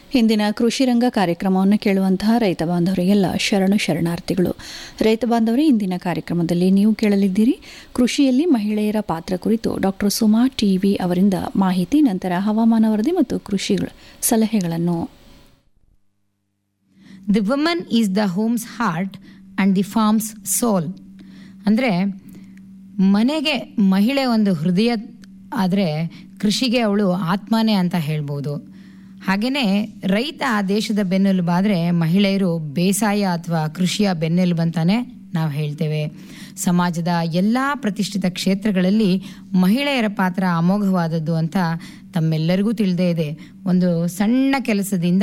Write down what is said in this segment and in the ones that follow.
ಹಿಂದಿನ ಕೃಷಿ ರಂಗ ಕಾರ್ಯಕ್ರಮವನ್ನು ಕೇಳುವಂತಹ ರೈತ ಬಾಂಧವರಿಗೆಲ್ಲ ಶರಣು ಶರಣಾರ್ಥಿಗಳು ರೈತ ಬಾಂಧವರೇ ಇಂದಿನ ಕಾರ್ಯಕ್ರಮದಲ್ಲಿ ನೀವು ಕೇಳಲಿದ್ದೀರಿ ಕೃಷಿಯಲ್ಲಿ ಮಹಿಳೆಯರ ಪಾತ್ರ ಕುರಿತು ಡಾಕ್ಟರ್ ಸುಮಾ ಟಿವಿ ಅವರಿಂದ ಮಾಹಿತಿ ನಂತರ ಹವಾಮಾನ ವರದಿ ಮತ್ತು ಕೃಷಿ ಸಲಹೆಗಳನ್ನು the woman is the home's heart and the farm's soul ಅಂದರೆ ಮನೆಗೆ ಮಹಿಳೆ ಒಂದು ಹೃದಯ ಆದರೆ ಕೃಷಿಗೆ ಅವಳು ಆತ್ಮನೇ ಅಂತ ಹೇಳ್ಬೋದು ಹಾಗೆಯೇ ರೈತ ಆ ದೇಶದ ಬೆನ್ನೆಲುಬಾದರೆ ಮಹಿಳೆಯರು ಬೇಸಾಯ ಅಥವಾ ಕೃಷಿಯ ಬೆನ್ನೆಲುಬು ಅಂತಾನೆ ನಾವು ಹೇಳ್ತೇವೆ ಸಮಾಜದ ಎಲ್ಲ ಪ್ರತಿಷ್ಠಿತ ಕ್ಷೇತ್ರಗಳಲ್ಲಿ ಮಹಿಳೆಯರ ಪಾತ್ರ ಅಮೋಘವಾದದ್ದು ಅಂತ ತಮ್ಮೆಲ್ಲರಿಗೂ ತಿಳಿದೇ ಇದೆ ಒಂದು ಸಣ್ಣ ಕೆಲಸದಿಂದ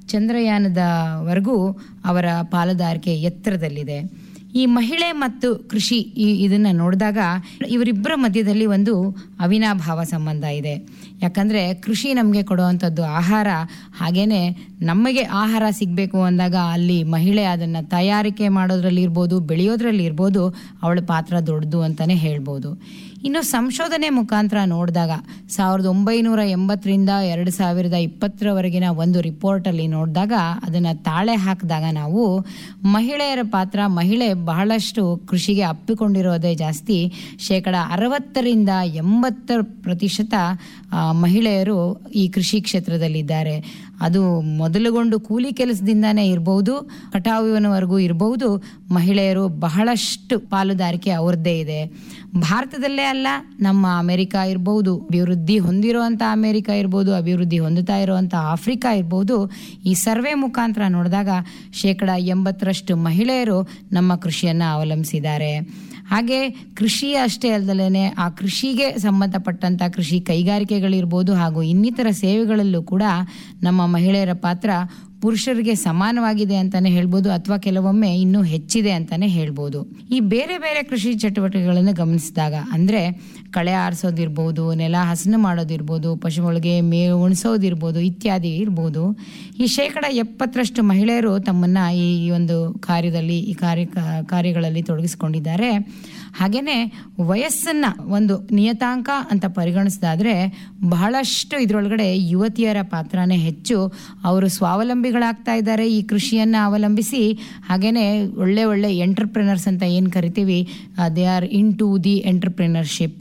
ಚಂದ್ರಯಾನದವರೆಗೂ ಅವರ ಪಾಲುದಾರಿಕೆ ಎತ್ತರದಲ್ಲಿದೆ ಈ ಮಹಿಳೆ ಮತ್ತು ಕೃಷಿ ಈ ಇದನ್ನ ನೋಡಿದಾಗ ಇವರಿಬ್ಬರ ಮಧ್ಯದಲ್ಲಿ ಒಂದು ಅವಿನಾಭಾವ ಸಂಬಂಧ ಇದೆ ಯಾಕಂದ್ರೆ ಕೃಷಿ ನಮಗೆ ಕೊಡುವಂಥದ್ದು ಆಹಾರ ಹಾಗೇನೆ ನಮಗೆ ಆಹಾರ ಸಿಗಬೇಕು ಅಂದಾಗ ಅಲ್ಲಿ ಮಹಿಳೆ ಅದನ್ನ ತಯಾರಿಕೆ ಮಾಡೋದ್ರಲ್ಲಿ ಇರ್ಬೋದು ಬೆಳೆಯೋದ್ರಲ್ಲಿ ಇರ್ಬೋದು ಅವಳ ಪಾತ್ರ ದೊಡ್ಡದು ಅಂತಾನೆ ಹೇಳ್ಬೋದು ಇನ್ನು ಸಂಶೋಧನೆ ಮುಖಾಂತರ ನೋಡಿದಾಗ ಸಾವಿರದ ಒಂಬೈನೂರ ಎಂಬತ್ತರಿಂದ ಎರಡು ಸಾವಿರದ ಇಪ್ಪತ್ತರವರೆಗಿನ ಒಂದು ರಿಪೋರ್ಟಲ್ಲಿ ನೋಡಿದಾಗ ಅದನ್ನು ತಾಳೆ ಹಾಕಿದಾಗ ನಾವು ಮಹಿಳೆಯರ ಪಾತ್ರ ಮಹಿಳೆ ಬಹಳಷ್ಟು ಕೃಷಿಗೆ ಅಪ್ಪಿಕೊಂಡಿರೋದೇ ಜಾಸ್ತಿ ಶೇಕಡ ಅರವತ್ತರಿಂದ ಎಂಬತ್ತರ ಪ್ರತಿಶತ ಮಹಿಳೆಯರು ಈ ಕೃಷಿ ಕ್ಷೇತ್ರದಲ್ಲಿದ್ದಾರೆ ಅದು ಮೊದಲುಗೊಂಡು ಕೂಲಿ ಕೆಲಸದಿಂದಾನೇ ಇರಬಹುದು ಕಟಾವಿನವರೆಗೂ ಇರಬಹುದು ಮಹಿಳೆಯರು ಬಹಳಷ್ಟು ಪಾಲುದಾರಿಕೆ ಅವ್ರದ್ದೇ ಇದೆ ಭಾರತದಲ್ಲೇ ಅಲ್ಲ ನಮ್ಮ ಅಮೆರಿಕ ಇರ್ಬೋದು ಅಭಿವೃದ್ಧಿ ಹೊಂದಿರುವಂಥ ಅಮೆರಿಕ ಇರ್ಬೋದು ಅಭಿವೃದ್ಧಿ ಹೊಂದುತ್ತಾ ಇರುವಂಥ ಆಫ್ರಿಕಾ ಇರ್ಬೋದು ಈ ಸರ್ವೆ ಮುಖಾಂತರ ನೋಡಿದಾಗ ಶೇಕಡ ಎಂಬತ್ತರಷ್ಟು ಮಹಿಳೆಯರು ನಮ್ಮ ಕೃಷಿಯನ್ನು ಅವಲಂಬಿಸಿದ್ದಾರೆ ಹಾಗೆ ಕೃಷಿ ಅಷ್ಟೇ ಅಲ್ಲದಲೇ ಆ ಕೃಷಿಗೆ ಸಂಬಂಧಪಟ್ಟಂಥ ಕೃಷಿ ಕೈಗಾರಿಕೆಗಳಿರ್ಬೋದು ಹಾಗೂ ಇನ್ನಿತರ ಸೇವೆಗಳಲ್ಲೂ ಕೂಡ ನಮ್ಮ ಮಹಿಳೆಯರ ಪಾತ್ರ ಪುರುಷರಿಗೆ ಸಮಾನವಾಗಿದೆ ಅಂತಾನೆ ಹೇಳ್ಬೋದು ಅಥವಾ ಕೆಲವೊಮ್ಮೆ ಇನ್ನೂ ಹೆಚ್ಚಿದೆ ಅಂತಾನೆ ಹೇಳ್ಬೋದು ಈ ಬೇರೆ ಬೇರೆ ಕೃಷಿ ಚಟುವಟಿಕೆಗಳನ್ನು ಗಮನಿಸಿದಾಗ ಅಂದ್ರೆ ಕಳೆ ಆರಿಸೋದಿರ್ಬೋದು ನೆಲ ಹಸನು ಮಾಡೋದಿರ್ಬೋದು ಪಶುಗಳಿಗೆ ಮೇವು ಉಣಿಸೋದಿರ್ಬೋದು ಇತ್ಯಾದಿ ಇರ್ಬೋದು ಈ ಶೇಕಡ ಎಪ್ಪತ್ತರಷ್ಟು ಮಹಿಳೆಯರು ತಮ್ಮನ್ನ ಈ ಒಂದು ಕಾರ್ಯದಲ್ಲಿ ಈ ಕಾರ್ಯ ಕಾರ್ಯಗಳಲ್ಲಿ ತೊಡಗಿಸಿಕೊಂಡಿದ್ದಾರೆ ಹಾಗೇನೆ ವಯಸ್ಸನ್ನ ಒಂದು ನಿಯತಾಂಕ ಅಂತ ಪರಿಗಣಿಸಿದಾದ್ರೆ ಬಹಳಷ್ಟು ಇದರೊಳಗಡೆ ಯುವತಿಯರ ಪಾತ್ರನೇ ಹೆಚ್ಚು ಅವರು ಸ್ವಾವಲಂಬಿಗಳಾಗ್ತಾ ಇದ್ದಾರೆ ಈ ಕೃಷಿಯನ್ನ ಅವಲಂಬಿಸಿ ಹಾಗೇನೆ ಒಳ್ಳೆ ಒಳ್ಳೆ ಎಂಟರ್ಪ್ರಿನರ್ಸ್ ಅಂತ ಏನು ಕರಿತೀವಿ they are into the entrepreneurship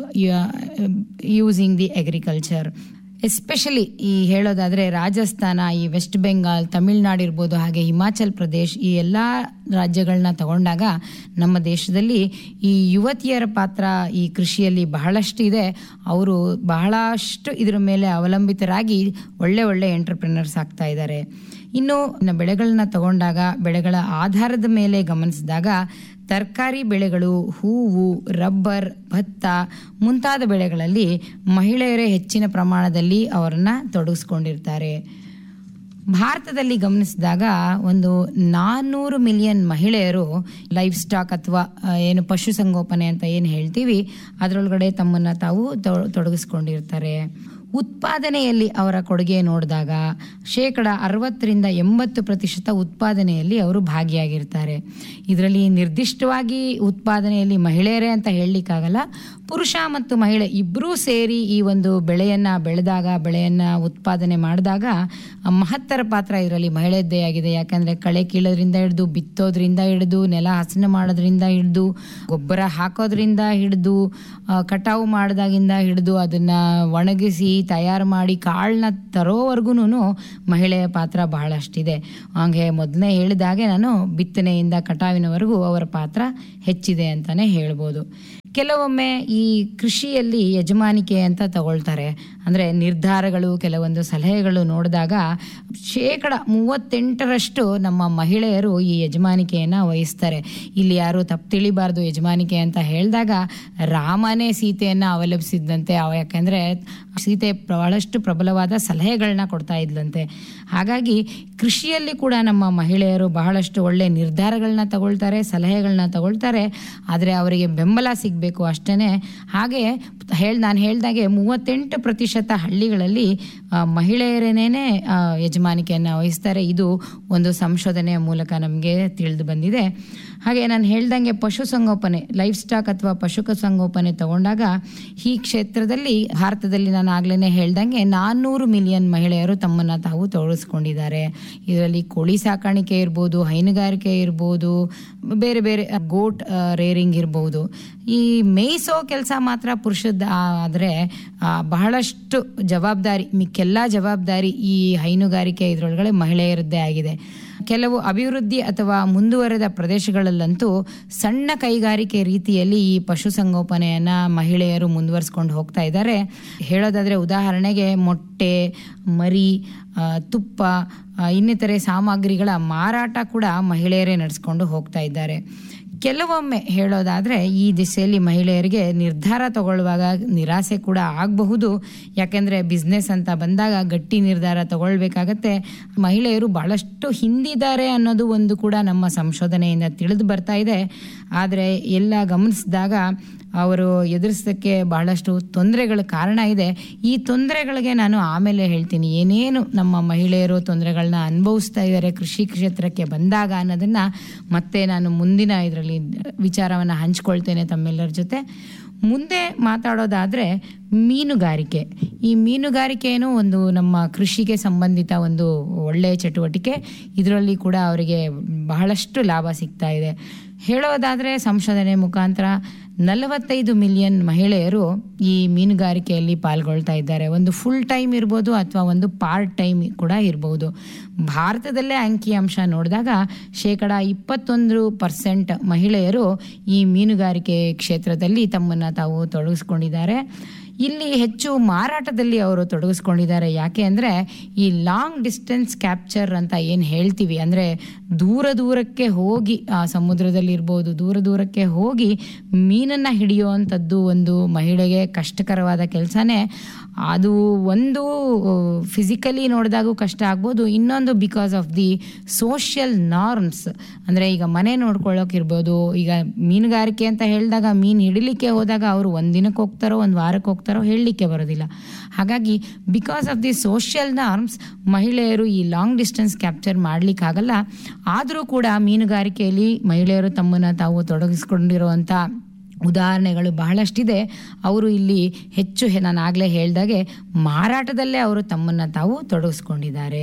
using the agriculture especially ಈ ಹೇಳೋದಾದ್ರೆ ರಾಜಸ್ಥಾನ ಈ ವೆಸ್ಟ್ ಬೆಂಗಾಲ್ ತಮಿಳ್ನಾಡು ಇರ್ಬೋದು ಹಾಗೆ ಹಿಮಾಚಲ್ ಪ್ರದೇಶ್ ಈ ಎಲ್ಲ ರಾಜ್ಯಗಳನ್ನ ತಗೊಂಡಾಗ ನಮ್ಮ ದೇಶದಲ್ಲಿ ಈ ಯುವತಿಯರ ಪಾತ್ರ ಈ ಕೃಷಿಯಲ್ಲಿ ಬಹಳಷ್ಟು ಇದೆ ಅವರು ಬಹಳಷ್ಟು ಇದರ ಮೇಲೆ ಅವಲಂಬಿತರಾಗಿ ಒಳ್ಳೆ ಒಳ್ಳೆ ಎಂಟರ್ಪ್ರಿನರ್ಸ್ ಆಗ್ತಾ ಇದ್ದಾರೆ ಇನ್ನು ಬೆಳೆಗಳನ್ನ ತಗೊಂಡಾಗ ಬೆಳೆಗಳ ಆಧಾರದ ಮೇಲೆ ಗಮನಿಸಿದಾಗ ತರಕಾರಿ ಬೆಳೆಗಳು ಹೂವು ರಬ್ಬರ್ ಭತ್ತ ಮುಂತಾದ ಬೆಳೆಗಳಲ್ಲಿ ಮಹಿಳೆಯರೇ ಹೆಚ್ಚಿನ ಪ್ರಮಾಣದಲ್ಲಿ ಅವರನ್ನ ತೊಡಗಿಸ್ಕೊಂಡಿರ್ತಾರೆ ಭಾರತದಲ್ಲಿ ಗಮನಿಸಿದಾಗ ಒಂದು ನಾನ್ನೂರು ಮಿಲಿಯನ್ ಮಹಿಳೆಯರು ಲೈಫ್ ಸ್ಟಾಕ್ ಅಥವಾ ಏನು ಪಶುಸಂಗೋಪನೆ ಅಂತ ಏನು ಹೇಳ್ತೀವಿ ಅದರೊಳಗಡೆ ತಮ್ಮನ್ನ ತಾವು ತೊಡಗಿಸ್ಕೊಂಡಿರ್ತಾರೆ ಉತ್ಪಾದನೆಯಲ್ಲಿ ಅವರ ಕೊಡುಗೆ ನೋಡಿದಾಗ ಶೇಕಡ ಅರವತ್ತರಿಂದ ಎಂಬತ್ತು ಪ್ರತಿಶತ ಉತ್ಪಾದನೆಯಲ್ಲಿ ಅವರು ಭಾಗಿಯಾಗಿರ್ತಾರೆ ಇದರಲ್ಲಿ ನಿರ್ದಿಷ್ಟವಾಗಿ ಉತ್ಪಾದನೆಯಲ್ಲಿ ಮಹಿಳೆಯರೇ ಅಂತ ಹೇಳಲಿಕ್ಕಾಗಲ್ಲ ಪುರುಷ ಮತ್ತು ಮಹಿಳೆ ಇಬ್ಬರೂ ಸೇರಿ ಈ ಒಂದು ಬೆಳೆಯನ್ನ ಬೆಳೆದಾಗ ಬೆಳೆಯನ್ನ ಉತ್ಪಾದನೆ ಮಾಡಿದಾಗ ಮಹತ್ತರ ಪಾತ್ರ ಇದರಲ್ಲಿ ಮಹಿಳೆಯದ್ದೇ ಆಗಿದೆ ಯಾಕಂದ್ರೆ ಕಳೆ ಕೀಳೋದ್ರಿಂದ ಹಿಡಿದು ಬಿತ್ತೋದ್ರಿಂದ ಹಿಡಿದು ನೆಲ ಹಸನು ಮಾಡೋದ್ರಿಂದ ಹಿಡಿದು ಗೊಬ್ಬರ ಹಾಕೋದ್ರಿಂದ ಹಿಡಿದು ಕಟಾವು ಮಾಡಿದಾಗಿಂದ ಹಿಡಿದು ಅದನ್ನ ಒಣಗಿಸಿ ತಯಾರು ಮಾಡಿ ಕಾಳನ್ನ ತರೋವರೆಗೂ ಮಹಿಳೆಯ ಪಾತ್ರ ಬಹಳಷ್ಟಿದೆ ಹಾಗೆ ಮೊದಲನೇ ಹೇಳಿದಾಗೆ ನಾನು ಬಿತ್ತನೆಯಿಂದ ಕಟಾವಿನವರೆಗೂ ಅವರ ಪಾತ್ರ ಹೆಚ್ಚಿದೆ ಅಂತಾನೆ ಹೇಳ್ಬೋದು ಕೆಲವೊಮ್ಮೆ ಈ ಕೃಷಿಯಲ್ಲಿ ಯಜಮಾನಿಕೆ ಅಂತ ತಗೊಳ್ತಾರೆ ಅಂದರೆ ನಿರ್ಧಾರಗಳು ಕೆಲವೊಂದು ಸಲಹೆಗಳು ನೋಡಿದಾಗ ಶೇಕಡ ಮೂವತ್ತೆಂಟರಷ್ಟು ನಮ್ಮ ಮಹಿಳೆಯರು ಈ ಯಜಮಾನಿಕೆಯನ್ನು ವಹಿಸ್ತಾರೆ ಇಲ್ಲಿ ಯಾರು ತಪ್ಪು ತಿಳಿಬಾರ್ದು ಯಜಮಾನಿಕೆ ಅಂತ ಹೇಳಿದಾಗ ರಾಮನೇ ಸೀತೆಯನ್ನು ಅವಲಂಬಿಸಿದ್ದಂತೆ ಯಾಕೆಂದರೆ ಸೀತೆ ಬಹಳಷ್ಟು ಪ್ರಬಲವಾದ ಸಲಹೆಗಳನ್ನ ಕೊಡ್ತಾ ಇದ್ಲಂತೆ ಹಾಗಾಗಿ ಕೃಷಿಯಲ್ಲಿ ಕೂಡ ನಮ್ಮ ಮಹಿಳೆಯರು ಬಹಳಷ್ಟು ಒಳ್ಳೆ ನಿರ್ಧಾರಗಳನ್ನ ತಗೊಳ್ತಾರೆ ಸಲಹೆಗಳನ್ನ ತಗೊಳ್ತಾರೆ ಆದರೆ ಅವರಿಗೆ ಬೆಂಬಲ ಸಿಗಬೇಕು ಅಷ್ಟೇ ಹಾಗೆ ಹೇಳಿ ನಾನು ಹೇಳ್ದಾಗೆ ಮೂವತ್ತೆಂಟು ಪ್ರತಿಶತ ಪ್ರತಿಶತ ಹಳ್ಳಿಗಳಲ್ಲಿ ಆ, ಮಹಿಳೆಯರೇನೇ ಆ, ಯಜಮಾನಿಕೆಯನ್ನು ವಹಿಸ್ತಾರೆ ಇದು ಒಂದು ಸಂಶೋಧನೆಯ ಮೂಲಕ ನಮಗೆ ತಿಳಿದು ಬಂದಿದೆ ಹಾಗೆ ನಾನು ಹೇಳ್ದಂಗೆ ಪಶುಸಂಗೋಪನೆ ಲೈಫ್ ಸ್ಟಾಕ್ ಅಥವಾ ಪಶು ಸಂಗೋಪನೆ ತಗೊಂಡಾಗ ಈ ಕ್ಷೇತ್ರದಲ್ಲಿ ಭಾರತದಲ್ಲಿ ನಾನು ಆಗ್ಲೇ ಹೇಳ್ದಂಗೆ ನಾನ್ನೂರು ಮಿಲಿಯನ್ ಮಹಿಳೆಯರು ತಮ್ಮನ್ನ ತಾವು ತೊಡಗಿಸ್ಕೊಂಡಿದ್ದಾರೆ ಇದರಲ್ಲಿ ಕೋಳಿ ಸಾಕಾಣಿಕೆ ಇರ್ಬೋದು ಹೈನುಗಾರಿಕೆ ಇರ್ಬೋದು ಬೇರೆ ಬೇರೆ ಗೋಟ್ ರೇರಿಂಗ್ ಇರ್ಬೋದು ಈ ಮೇಯಿಸೋ ಕೆಲಸ ಮಾತ್ರ ಪುರುಷದ ಆದರೆ ಬಹಳಷ್ಟು ಜವಾಬ್ದಾರಿ ಮಿಕ್ಕೆಲ್ಲ ಜವಾಬ್ದಾರಿ ಈ ಹೈನುಗಾರಿಕೆ ಇದರೊಳಗಡೆ ಮಹಿಳೆಯರದ್ದೇ ಆಗಿದೆ ಕೆಲವು ಅಭಿವೃದ್ಧಿ ಅಥವಾ ಮುಂದುವರೆದ ಪ್ರದೇಶಗಳಲ್ಲಂತೂ ಸಣ್ಣ ಕೈಗಾರಿಕೆ ರೀತಿಯಲ್ಲಿ ಈ ಪಶುಸಂಗೋಪನೆಯನ್ನ ಮಹಿಳೆಯರು ಮುಂದುವರಿಸ್ಕೊಂಡು ಹೋಗ್ತಾ ಇದ್ದಾರೆ ಹೇಳೋದಾದ್ರೆ ಉದಾಹರಣೆಗೆ ಮೊಟ್ಟೆ ಮರಿ ಆ, ತುಪ್ಪ ಆ, ಇನ್ನಿತರೆ ಸಾಮಗ್ರಿಗಳ ಮಾರಾಟ ಕೂಡ ಮಹಿಳೆಯರೇ ನಡೆಸ್ಕೊಂಡು ಹೋಗ್ತಾ ಇದ್ದಾರೆ ಕೆಲವೊಮ್ಮೆ ಹೇಳೋದಾದ್ರೆ ಈ ದಿಸೆಯಲ್ಲಿ ಮಹಿಳೆಯರಿಗೆ ನಿರ್ಧಾರ ತಗೊಳ್ಳುವಾಗ ನಿರಾಸೆ ಕೂಡ ಆಗಬಹುದು ಯಾಕೆಂದ್ರೆ ಬಿಸ್ನೆಸ್ ಅಂತ ಬಂದಾಗ ಗಟ್ಟಿ ನಿರ್ಧಾರ ತಗೊಳ್ಬೇಕಾಗತ್ತೆ ಮಹಿಳೆಯರು ಬಹಳಷ್ಟು ಹಿಂದಿದ್ದಾರೆ ಅನ್ನೋದು ಒಂದು ಕೂಡ ನಮ್ಮ ಸಂಶೋಧನೆಯಿಂದ ತಿಳಿದು ಬರ್ತಾ ಇದೆ ಆದರೆ ಎಲ್ಲ ಗಮನಿಸಿದಾಗ ಅವರು ಎದುರಿಸೋಕ್ಕೆ ಬಹಳಷ್ಟು ತೊಂದರೆಗಳ ಕಾರಣ ಇದೆ ಈ ತೊಂದರೆಗಳಿಗೆ ನಾನು ಆಮೇಲೆ ಹೇಳ್ತೀನಿ ಏನೇನು ನಮ್ಮ ಮಹಿಳೆಯರು ತೊಂದರೆಗಳನ್ನ ಅನುಭವಿಸ್ತಾ ಇದ್ದಾರೆ ಕೃಷಿ ಕ್ಷೇತ್ರಕ್ಕೆ ಬಂದಾಗ ಅನ್ನೋದನ್ನ ಮತ್ತೆ ನಾನು ಮುಂದಿನ ಇದರಲ್ಲಿ ವಿಚಾರವನ್ನು ಹಂಚ್ಕೊಳ್ತೇನೆ ತಮ್ಮೆಲ್ಲರ ಜೊತೆ ಮುಂದೆ ಮಾತಾಡೋದಾದ್ರೆ ಮೀನುಗಾರಿಕೆ ಈ ಮೀನುಗಾರಿಕೆಯನ್ನು ಒಂದು ನಮ್ಮ ಕೃಷಿಗೆ ಸಂಬಂಧಿತ ಒಂದು ಒಳ್ಳೆಯ ಚಟುವಟಿಕೆ ಇದರಲ್ಲಿ ಕೂಡ ಅವರಿಗೆ ಬಹಳಷ್ಟು ಲಾಭ ಸಿಗ್ತಾ ಇದೆ ಹೇಳೋದಾದ್ರೆ ಸಂಶೋಧನೆ ಮುಖಾಂತರ ನಲವತ್ತೈದು ಮಿಲಿಯನ್ ಮಹಿಳೆಯರು ಈ ಮೀನುಗಾರಿಕೆಯಲ್ಲಿ ಪಾಲ್ಗೊಳ್ತಾ ಇದ್ದಾರೆ ಒಂದು ಫುಲ್ ಟೈಮ್ ಇರ್ಬೋದು ಅಥವಾ ಒಂದು ಪಾರ್ಟ್ ಟೈಮ್ ಕೂಡ ಇರ್ಬೋದು ಭಾರತದಲ್ಲೇ ಅಂಕಿಅಂಶ ನೋಡಿದಾಗ ಶೇಕಡ ಇಪ್ಪತ್ತೊಂದು ಪರ್ಸೆಂಟ್ ಮಹಿಳೆಯರು ಈ ಮೀನುಗಾರಿಕೆ ಕ್ಷೇತ್ರದಲ್ಲಿ ತಮ್ಮನ್ನು ತಾವು ತೊಡಗಿಸ್ಕೊಂಡಿದ್ದಾರೆ ಇಲ್ಲಿ ಹೆಚ್ಚು ಮಾರಾಟದಲ್ಲಿ ಅವರು ತೊಡಗಿಸ್ಕೊಂಡಿದ್ದಾರೆ ಯಾಕೆ ಅಂದರೆ ಈ ಲಾಂಗ್ ಡಿಸ್ಟೆನ್ಸ್ ಕ್ಯಾಪ್ಚರ್ ಅಂತ ಏನು ಹೇಳ್ತೀವಿ ಅಂದರೆ ದೂರ ದೂರಕ್ಕೆ ಹೋಗಿ ಆ ಸಮುದ್ರದಲ್ಲಿ ಇರ್ಬೋದು ದೂರ ದೂರಕ್ಕೆ ಹೋಗಿ ಮೀನನ್ನು ಹಿಡಿಯುವಂಥದ್ದು ಒಂದು ಮಹಿಳೆಗೆ ಕಷ್ಟಕರವಾದ ಕೆಲಸನೇ ಅದು ಒಂದು ಫಿಸಿಕಲಿ ನೋಡಿದಾಗೂ ಕಷ್ಟ ಆಗ್ಬೋದು ಇನ್ನೊಂದು because of the social norms ಅಂದರೆ ಈಗ ಮನೆ ನೋಡ್ಕೊಳ್ಳೋಕಿರ್ಬೋದು ಈಗ ಮೀನುಗಾರಿಕೆ ಅಂತ ಹೇಳಿದಾಗ ಮೀನು ಹಿಡಿಲಿಕ್ಕೆ ಹೋದಾಗ ಅವರು ಒಂದು ದಿನಕ್ಕೆ ಹೋಗ್ತಾರೋ ಒಂದು ವಾರಕ್ಕೆ ಹೋಗ್ತಾರೋ ಹೇಳಲಿಕ್ಕೆ ಬರೋದಿಲ್ಲ ಹಾಗಾಗಿ because of the social norms ಮಹಿಳೆಯರು ಈ ಲಾಂಗ್ ಡಿಸ್ಟೆನ್ಸ್ ಕ್ಯಾಪ್ಚರ್ ಮಾಡ್ಲಿಕ್ಕಾಗಲ್ಲ ಆದರೂ ಕೂಡ ಮೀನುಗಾರಿಕೆಯಲ್ಲಿ ಮಹಿಳೆಯರು ತಮ್ಮನ್ನು ತಾವು ತೊಡಗಿಸ್ಕೊಂಡಿರುವಂಥ ಉದಾಹರಣೆಗಳು ಬಹಳಷ್ಟಿದೆ ಅವರು ಇಲ್ಲಿ ಹೆಚ್ಚು ಹೆ- ನಾನು ಆಗಲೇ ಹೇಳ್ದಾಗೆ ಮಾರಾಟದಲ್ಲೇ ಅವರು ತಮ್ಮನ್ನು ತಾವು ತೊಡಗಿಸ್ಕೊಂಡಿದ್ದಾರೆ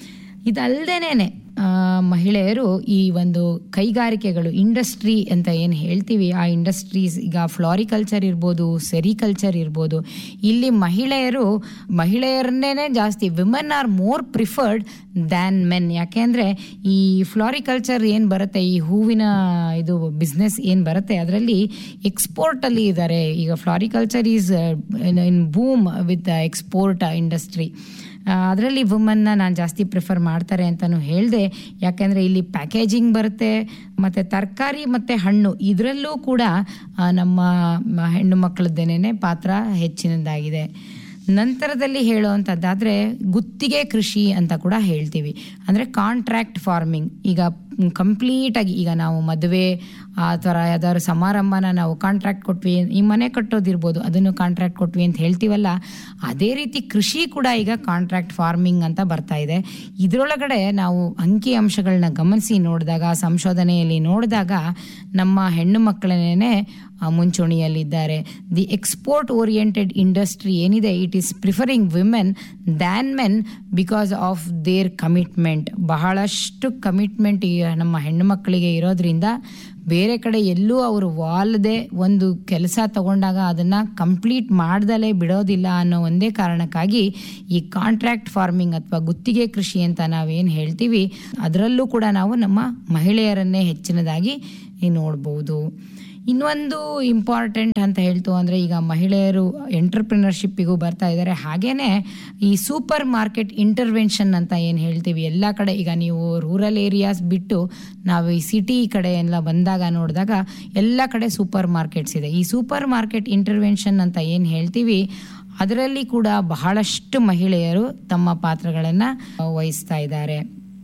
ಇದಲ್ದೇನೆ ಮಹಿಳೆಯರು ಈ ಒಂದು ಕೈಗಾರಿಕೆಗಳು ಇಂಡಸ್ಟ್ರಿ ಅಂತ ಏನು ಹೇಳ್ತೀವಿ ಆ ಇಂಡಸ್ಟ್ರೀಸ್ ಈಗ ಫ್ಲಾರಿಕಲ್ಚರ್ ಇರ್ಬೋದು ಸೆರಿಕಲ್ಚರ್ ಇರ್ಬೋದು ಇಲ್ಲಿ ಮಹಿಳೆಯರು ಮಹಿಳೆಯರನ್ನೇ ಜಾಸ್ತಿ women are more preferred than men ಯಾಕೆಂದರೆ ಈ ಫ್ಲಾರಿಕಲ್ಚರ್ ಏನು ಬರುತ್ತೆ ಈ ಹೂವಿನ ಇದು ಬಿಸ್ನೆಸ್ ಏನು ಬರುತ್ತೆ ಅದರಲ್ಲಿ ಎಕ್ಸ್ಪೋರ್ಟಲ್ಲಿ ಇದ್ದಾರೆ ಈಗ floriculture is in boom with export industry ಅದರಲ್ಲಿ ವುಮನ್ನ ನಾನು ಜಾಸ್ತಿ ಪ್ರಿಫರ್ ಮಾಡ್ತಾರೆ ಅಂತಲೂ ಹೇಳಿದೆ ಯಾಕೆಂದರೆ ಇಲ್ಲಿ ಪ್ಯಾಕೇಜಿಂಗ್ ಬರುತ್ತೆ ಮತ್ತು ತರಕಾರಿ ಮತ್ತು ಹಣ್ಣು ಇದರಲ್ಲೂ ಕೂಡ ಆ, ನಮ್ಮ ಮ- ಹೆಣ್ಣು ಮಕ್ಕಳದ್ದೇನೆ ಪಾತ್ರ ಹೆಚ್ಚಿನದಾಗಿದೆ ನಂತರದಲ್ಲಿ ಹೇಳುವಂಥದ್ದಾದರೆ ಗುತ್ತಿಗೆ ಕೃಷಿ ಅಂತ ಕೂಡ ಹೇಳ್ತೀವಿ ಅಂದರೆ ಕಾಂಟ್ರಾಕ್ಟ್ ಫಾರ್ಮಿಂಗ್ ಈಗ ಕಂಪ್ಲೀಟಾಗಿ ಈಗ ನಾವು ಮದುವೆ ಆ ಥರ ಯಾವ್ದಾದ್ರು ಸಮಾರಂಭನ ನಾವು ಕಾಂಟ್ರಾಕ್ಟ್ ಕೊಟ್ವಿ ಈ ಮನೆ ಕಟ್ಟೋದಿರ್ಬೋದು ಅದನ್ನು ಕಾಂಟ್ರಾಕ್ಟ್ ಕೊಟ್ವಿ ಅಂತ ಹೇಳ್ತೀವಲ್ಲ ಅದೇ ರೀತಿ ಕೃಷಿ ಕೂಡ ಈಗ ಕಾಂಟ್ರಾಕ್ಟ್ ಫಾರ್ಮಿಂಗ್ ಅಂತ ಬರ್ತಾ ಇದೆ ಇದರೊಳಗಡೆ ನಾವು ಅಂಕಿ ಅಂಶಗಳನ್ನ ಗಮನಿಸಿ ನೋಡಿದಾಗ ಸಂಶೋಧನೆಯಲ್ಲಿ ನೋಡಿದಾಗ ನಮ್ಮ ಹೆಣ್ಣು ಮಕ್ಕಳನ್ನೇ ಮುಂಚೂಣಿಯಲ್ಲಿದ್ದಾರೆ ದಿ ಎಕ್ಸ್ಪೋರ್ಟ್ ಓರಿಯೆಂಟೆಡ್ ಇಂಡಸ್ಟ್ರಿ ಏನಿದೆ it is preferring women than men because of their commitment ಬಹಳಷ್ಟು ಕಮಿಟ್ಮೆಂಟ್ ಈ ನಮ್ಮ ಹೆಣ್ಣು ಮಕ್ಕಳಿಗೆ ಇರೋದ್ರಿಂದ ಬೇರೆ ಕಡೆ ಎಲ್ಲೂ ಅವರು ವಾಲ್ದೆ ಒಂದು ಕೆಲಸ ತಗೊಂಡಾಗ ಅದನ್ನು ಕಂಪ್ಲೀಟ್ ಮಾಡ್ದಲೇ ಬಿಡೋದಿಲ್ಲ ಅನ್ನೋ ಒಂದೇ ಕಾರಣಕ್ಕಾಗಿ ಈ ಕಾಂಟ್ರಾಕ್ಟ್ ಫಾರ್ಮಿಂಗ್ ಅಥವಾ ಗುತ್ತಿಗೆ ಕೃಷಿ ಅಂತ ನಾವೇನು ಹೇಳ್ತೀವಿ ಅದರಲ್ಲೂ ಕೂಡ ನಾವು ನಮ್ಮ ಮಹಿಳೆಯರನ್ನೇ ಹೆಚ್ಚಿನದಾಗಿ ನೋಡ್ಬೋದು ಇನ್ನೊಂದು ಇಂಪಾರ್ಟೆಂಟ್ ಅಂತ ಹೇಳ್ತು ಅಂದರೆ ಈಗ ಮಹಿಳೆಯರು ಎಂಟರ್ಪ್ರಿನರ್ಶಿಪ್ಪಿಗೂ ಬರ್ತಾ ಇದ್ದಾರೆ ಹಾಗೇನೆ ಈ ಸೂಪರ್ ಮಾರ್ಕೆಟ್ ಇಂಟರ್ವೆನ್ಷನ್ ಅಂತ ಏನು ಹೇಳ್ತೀವಿ ಎಲ್ಲ ಕಡೆ ಈಗ ನೀವು ರೂರಲ್ ಏರಿಯಾಸ್ ಬಿಟ್ಟು ನಾವು ಈ ಸಿಟಿ ಕಡೆ ಎಲ್ಲ ಬಂದಾಗ ನೋಡಿದಾಗ ಎಲ್ಲ ಕಡೆ ಸೂಪರ್ ಮಾರ್ಕೆಟ್ಸ್ ಇದೆ ಈ ಸೂಪರ್ ಮಾರ್ಕೆಟ್ ಇಂಟರ್ವೆನ್ಷನ್ ಅಂತ ಏನು ಹೇಳ್ತೀವಿ ಅದರಲ್ಲಿ ಕೂಡ ಬಹಳಷ್ಟು ಮಹಿಳೆಯರು ತಮ್ಮ ಪಾತ್ರಗಳನ್ನು ವಹಿಸ್ತಾ ಇದ್ದಾರೆ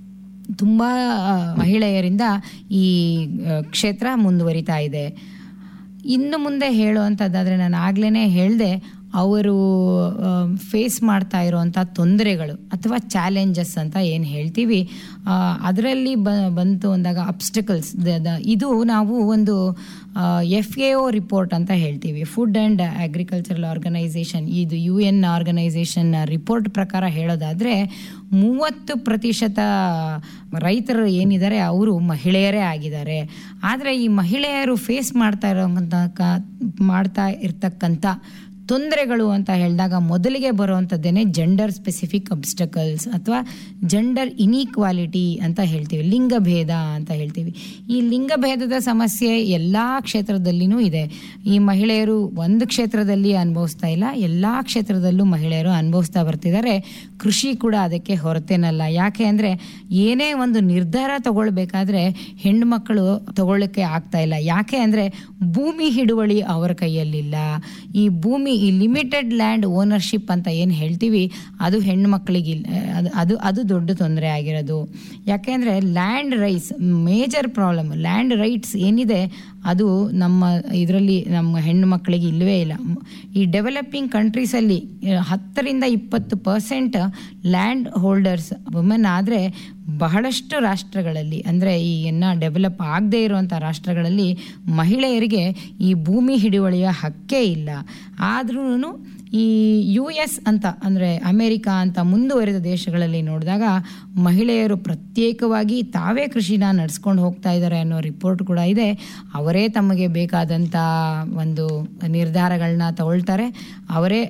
ತುಂಬ ಮಹಿಳೆಯರಿಂದ ಈ ಆ, ಕ್ಷೇತ್ರ ಮುಂದುವರಿತಾ ಇದೆ ಇನ್ನು ಮುಂದೆ ಹೇಳುವಂಥದ್ದಾದರೆ ನಾನು ಆಗ್ಲೇ ಹೇಳಿದೆ ಅವರು ಫೇಸ್ ಮಾಡ್ತಾ ಇರುವಂಥ ತೊಂದರೆಗಳು ಅಥವಾ ಚಾಲೆಂಜಸ್ ಅಂತ ಏನು ಹೇಳ್ತೀವಿ ಅದರಲ್ಲಿ ಬ ಬಂತು ಅಂದಾಗ ಅಬ್ಸ್ಟಿಕಲ್ಸ್ ಇದು ನಾವು ಒಂದು ಎಫ್ ಎ ಒ ರಿಪೋರ್ಟ್ ಅಂತ ಹೇಳ್ತೀವಿ ಫುಡ್ ಆ್ಯಂಡ್ ಅಗ್ರಿಕಲ್ಚರಲ್ ಆರ್ಗನೈಸೇಷನ್ ಇದು ಯು ಎನ್ ಆರ್ಗನೈಸೇಷನ್ ರಿಪೋರ್ಟ್ ಪ್ರಕಾರ ಹೇಳೋದಾದರೆ ಮೂವತ್ತು ಪ್ರತಿಶತ ರೈತರು ಏನಿದ್ದಾರೆ ಅವರು ಮಹಿಳೆಯರೇ ಆಗಿದ್ದಾರೆ ಆದರೆ ಈ ಮಹಿಳೆಯರು ಫೇಸ್ ಮಾಡ್ತಾ ಇರೋಂಥ ಮಾಡ್ತಾ ಇರ್ತಕ್ಕಂಥ ತೊಂದರೆಗಳು ಅಂತ ಹೇಳಿದಾಗ ಮೊದಲಿಗೆ ಬರುವಂಥದ್ದೇನೆ ಜೆಂಡರ್ ಸ್ಪೆಸಿಫಿಕ್ ಅಬ್ಸ್ಟಕಲ್ಸ್ ಅಥವಾ ಜೆಂಡರ್ ಇನ್ಈಕ್ವಾಲಿಟಿ ಅಂತ ಹೇಳ್ತೀವಿ ಲಿಂಗಭೇದ ಅಂತ ಹೇಳ್ತೀವಿ ಈ ಲಿಂಗಭೇದದ ಸಮಸ್ಯೆ ಎಲ್ಲ ಕ್ಷೇತ್ರದಲ್ಲಿನೂ ಇದೆ ಈ ಮಹಿಳೆಯರು ಒಂದು ಕ್ಷೇತ್ರದಲ್ಲಿ ಅನುಭವಿಸ್ತಾ ಇಲ್ಲ ಎಲ್ಲ ಕ್ಷೇತ್ರದಲ್ಲೂ ಮಹಿಳೆಯರು ಅನುಭವಿಸ್ತಾ ಬರ್ತಿದ್ದಾರೆ ಕೃಷಿ ಕೂಡ ಅದಕ್ಕೆ ಹೊರತೇನಲ್ಲ ಯಾಕೆ ಅಂದರೆ ಏನೇ ಒಂದು ನಿರ್ಧಾರ ತಗೊಳ್ಬೇಕಾದ್ರೆ ಹೆಣ್ಮಕ್ಳು ತಗೊಳ್ಳೋಕ್ಕೆ ಆಗ್ತಾ ಇಲ್ಲ ಯಾಕೆ ಅಂದರೆ ಭೂಮಿ ಹಿಡುವಳಿ ಅವರ ಕೈಯಲ್ಲಿಲ್ಲ ಈ ಭೂಮಿ ಈ ಲಿಮಿಟೆಡ್ ಲ್ಯಾಂಡ್ ಓನರ್ಶಿಪ್ ಅಂತ ಏನು ಹೇಳ್ತೀವಿ ಅದು ಹೆಣ್ಣು ಮಕ್ಕಳಿಗೆ ಅದು ಅದು ಅದು ದೊಡ್ಡ ತೊಂದರೆ ಆಗಿರೋದು ಯಾಕೆಂದರೆ land rights major problem land rights ಏನಿದೆ ಅದು ನಮ್ಮ ಇದರಲ್ಲಿ ನಮ್ಮ ಹೆಣ್ಣು ಮಕ್ಕಳಿಗೆ ಇಲ್ಲವೇ ಇಲ್ಲ ಈ ಡೆವಲಪಿಂಗ್ ಕಂಟ್ರೀಸಲ್ಲಿ ಹತ್ತರಿಂದ ಇಪ್ಪತ್ತು ಪರ್ಸೆಂಟ್ ಲ್ಯಾಂಡ್ ಹೋಲ್ಡರ್ಸ್ ವುಮೆನ್ ಆದರೆ ಬಹಳಷ್ಟು ರಾಷ್ಟ್ರಗಳಲ್ಲಿ ಅಂದರೆ ಈ ಇನ್ನು ಡೆವಲಪ್ ಆಗದೇ ಇರುವಂಥ ರಾಷ್ಟ್ರಗಳಲ್ಲಿ ಮಹಿಳೆಯರಿಗೆ ಈ ಭೂಮಿ ಹಿಡುವಳಿಯ ಹಕ್ಕೇ ಇಲ್ಲ ಆದ್ರೂ ಈ ಯು ಎಸ್ ಅಂತ ಅಂದರೆ ಅಮೇರಿಕಾ ಅಂತ ಮುಂದುವರೆದ ದೇಶಗಳಲ್ಲಿ ನೋಡಿದಾಗ ಮಹಿಳೆಯರು ಪ್ರತ್ಯೇಕವಾಗಿ ತಾವೇ ಕೃಷಿನ ನಡೆಸ್ಕೊಂಡು ಹೋಗ್ತಾ ಇದ್ದಾರೆ ಅನ್ನೋ ರಿಪೋರ್ಟ್ ಕೂಡ ಇದೆ ಅವರೇ ತಮಗೆ ಬೇಕಾದಂಥ ಒಂದು ನಿರ್ಧಾರಗಳನ್ನ ತಗೊಳ್ತಾರೆ ಅವರೇ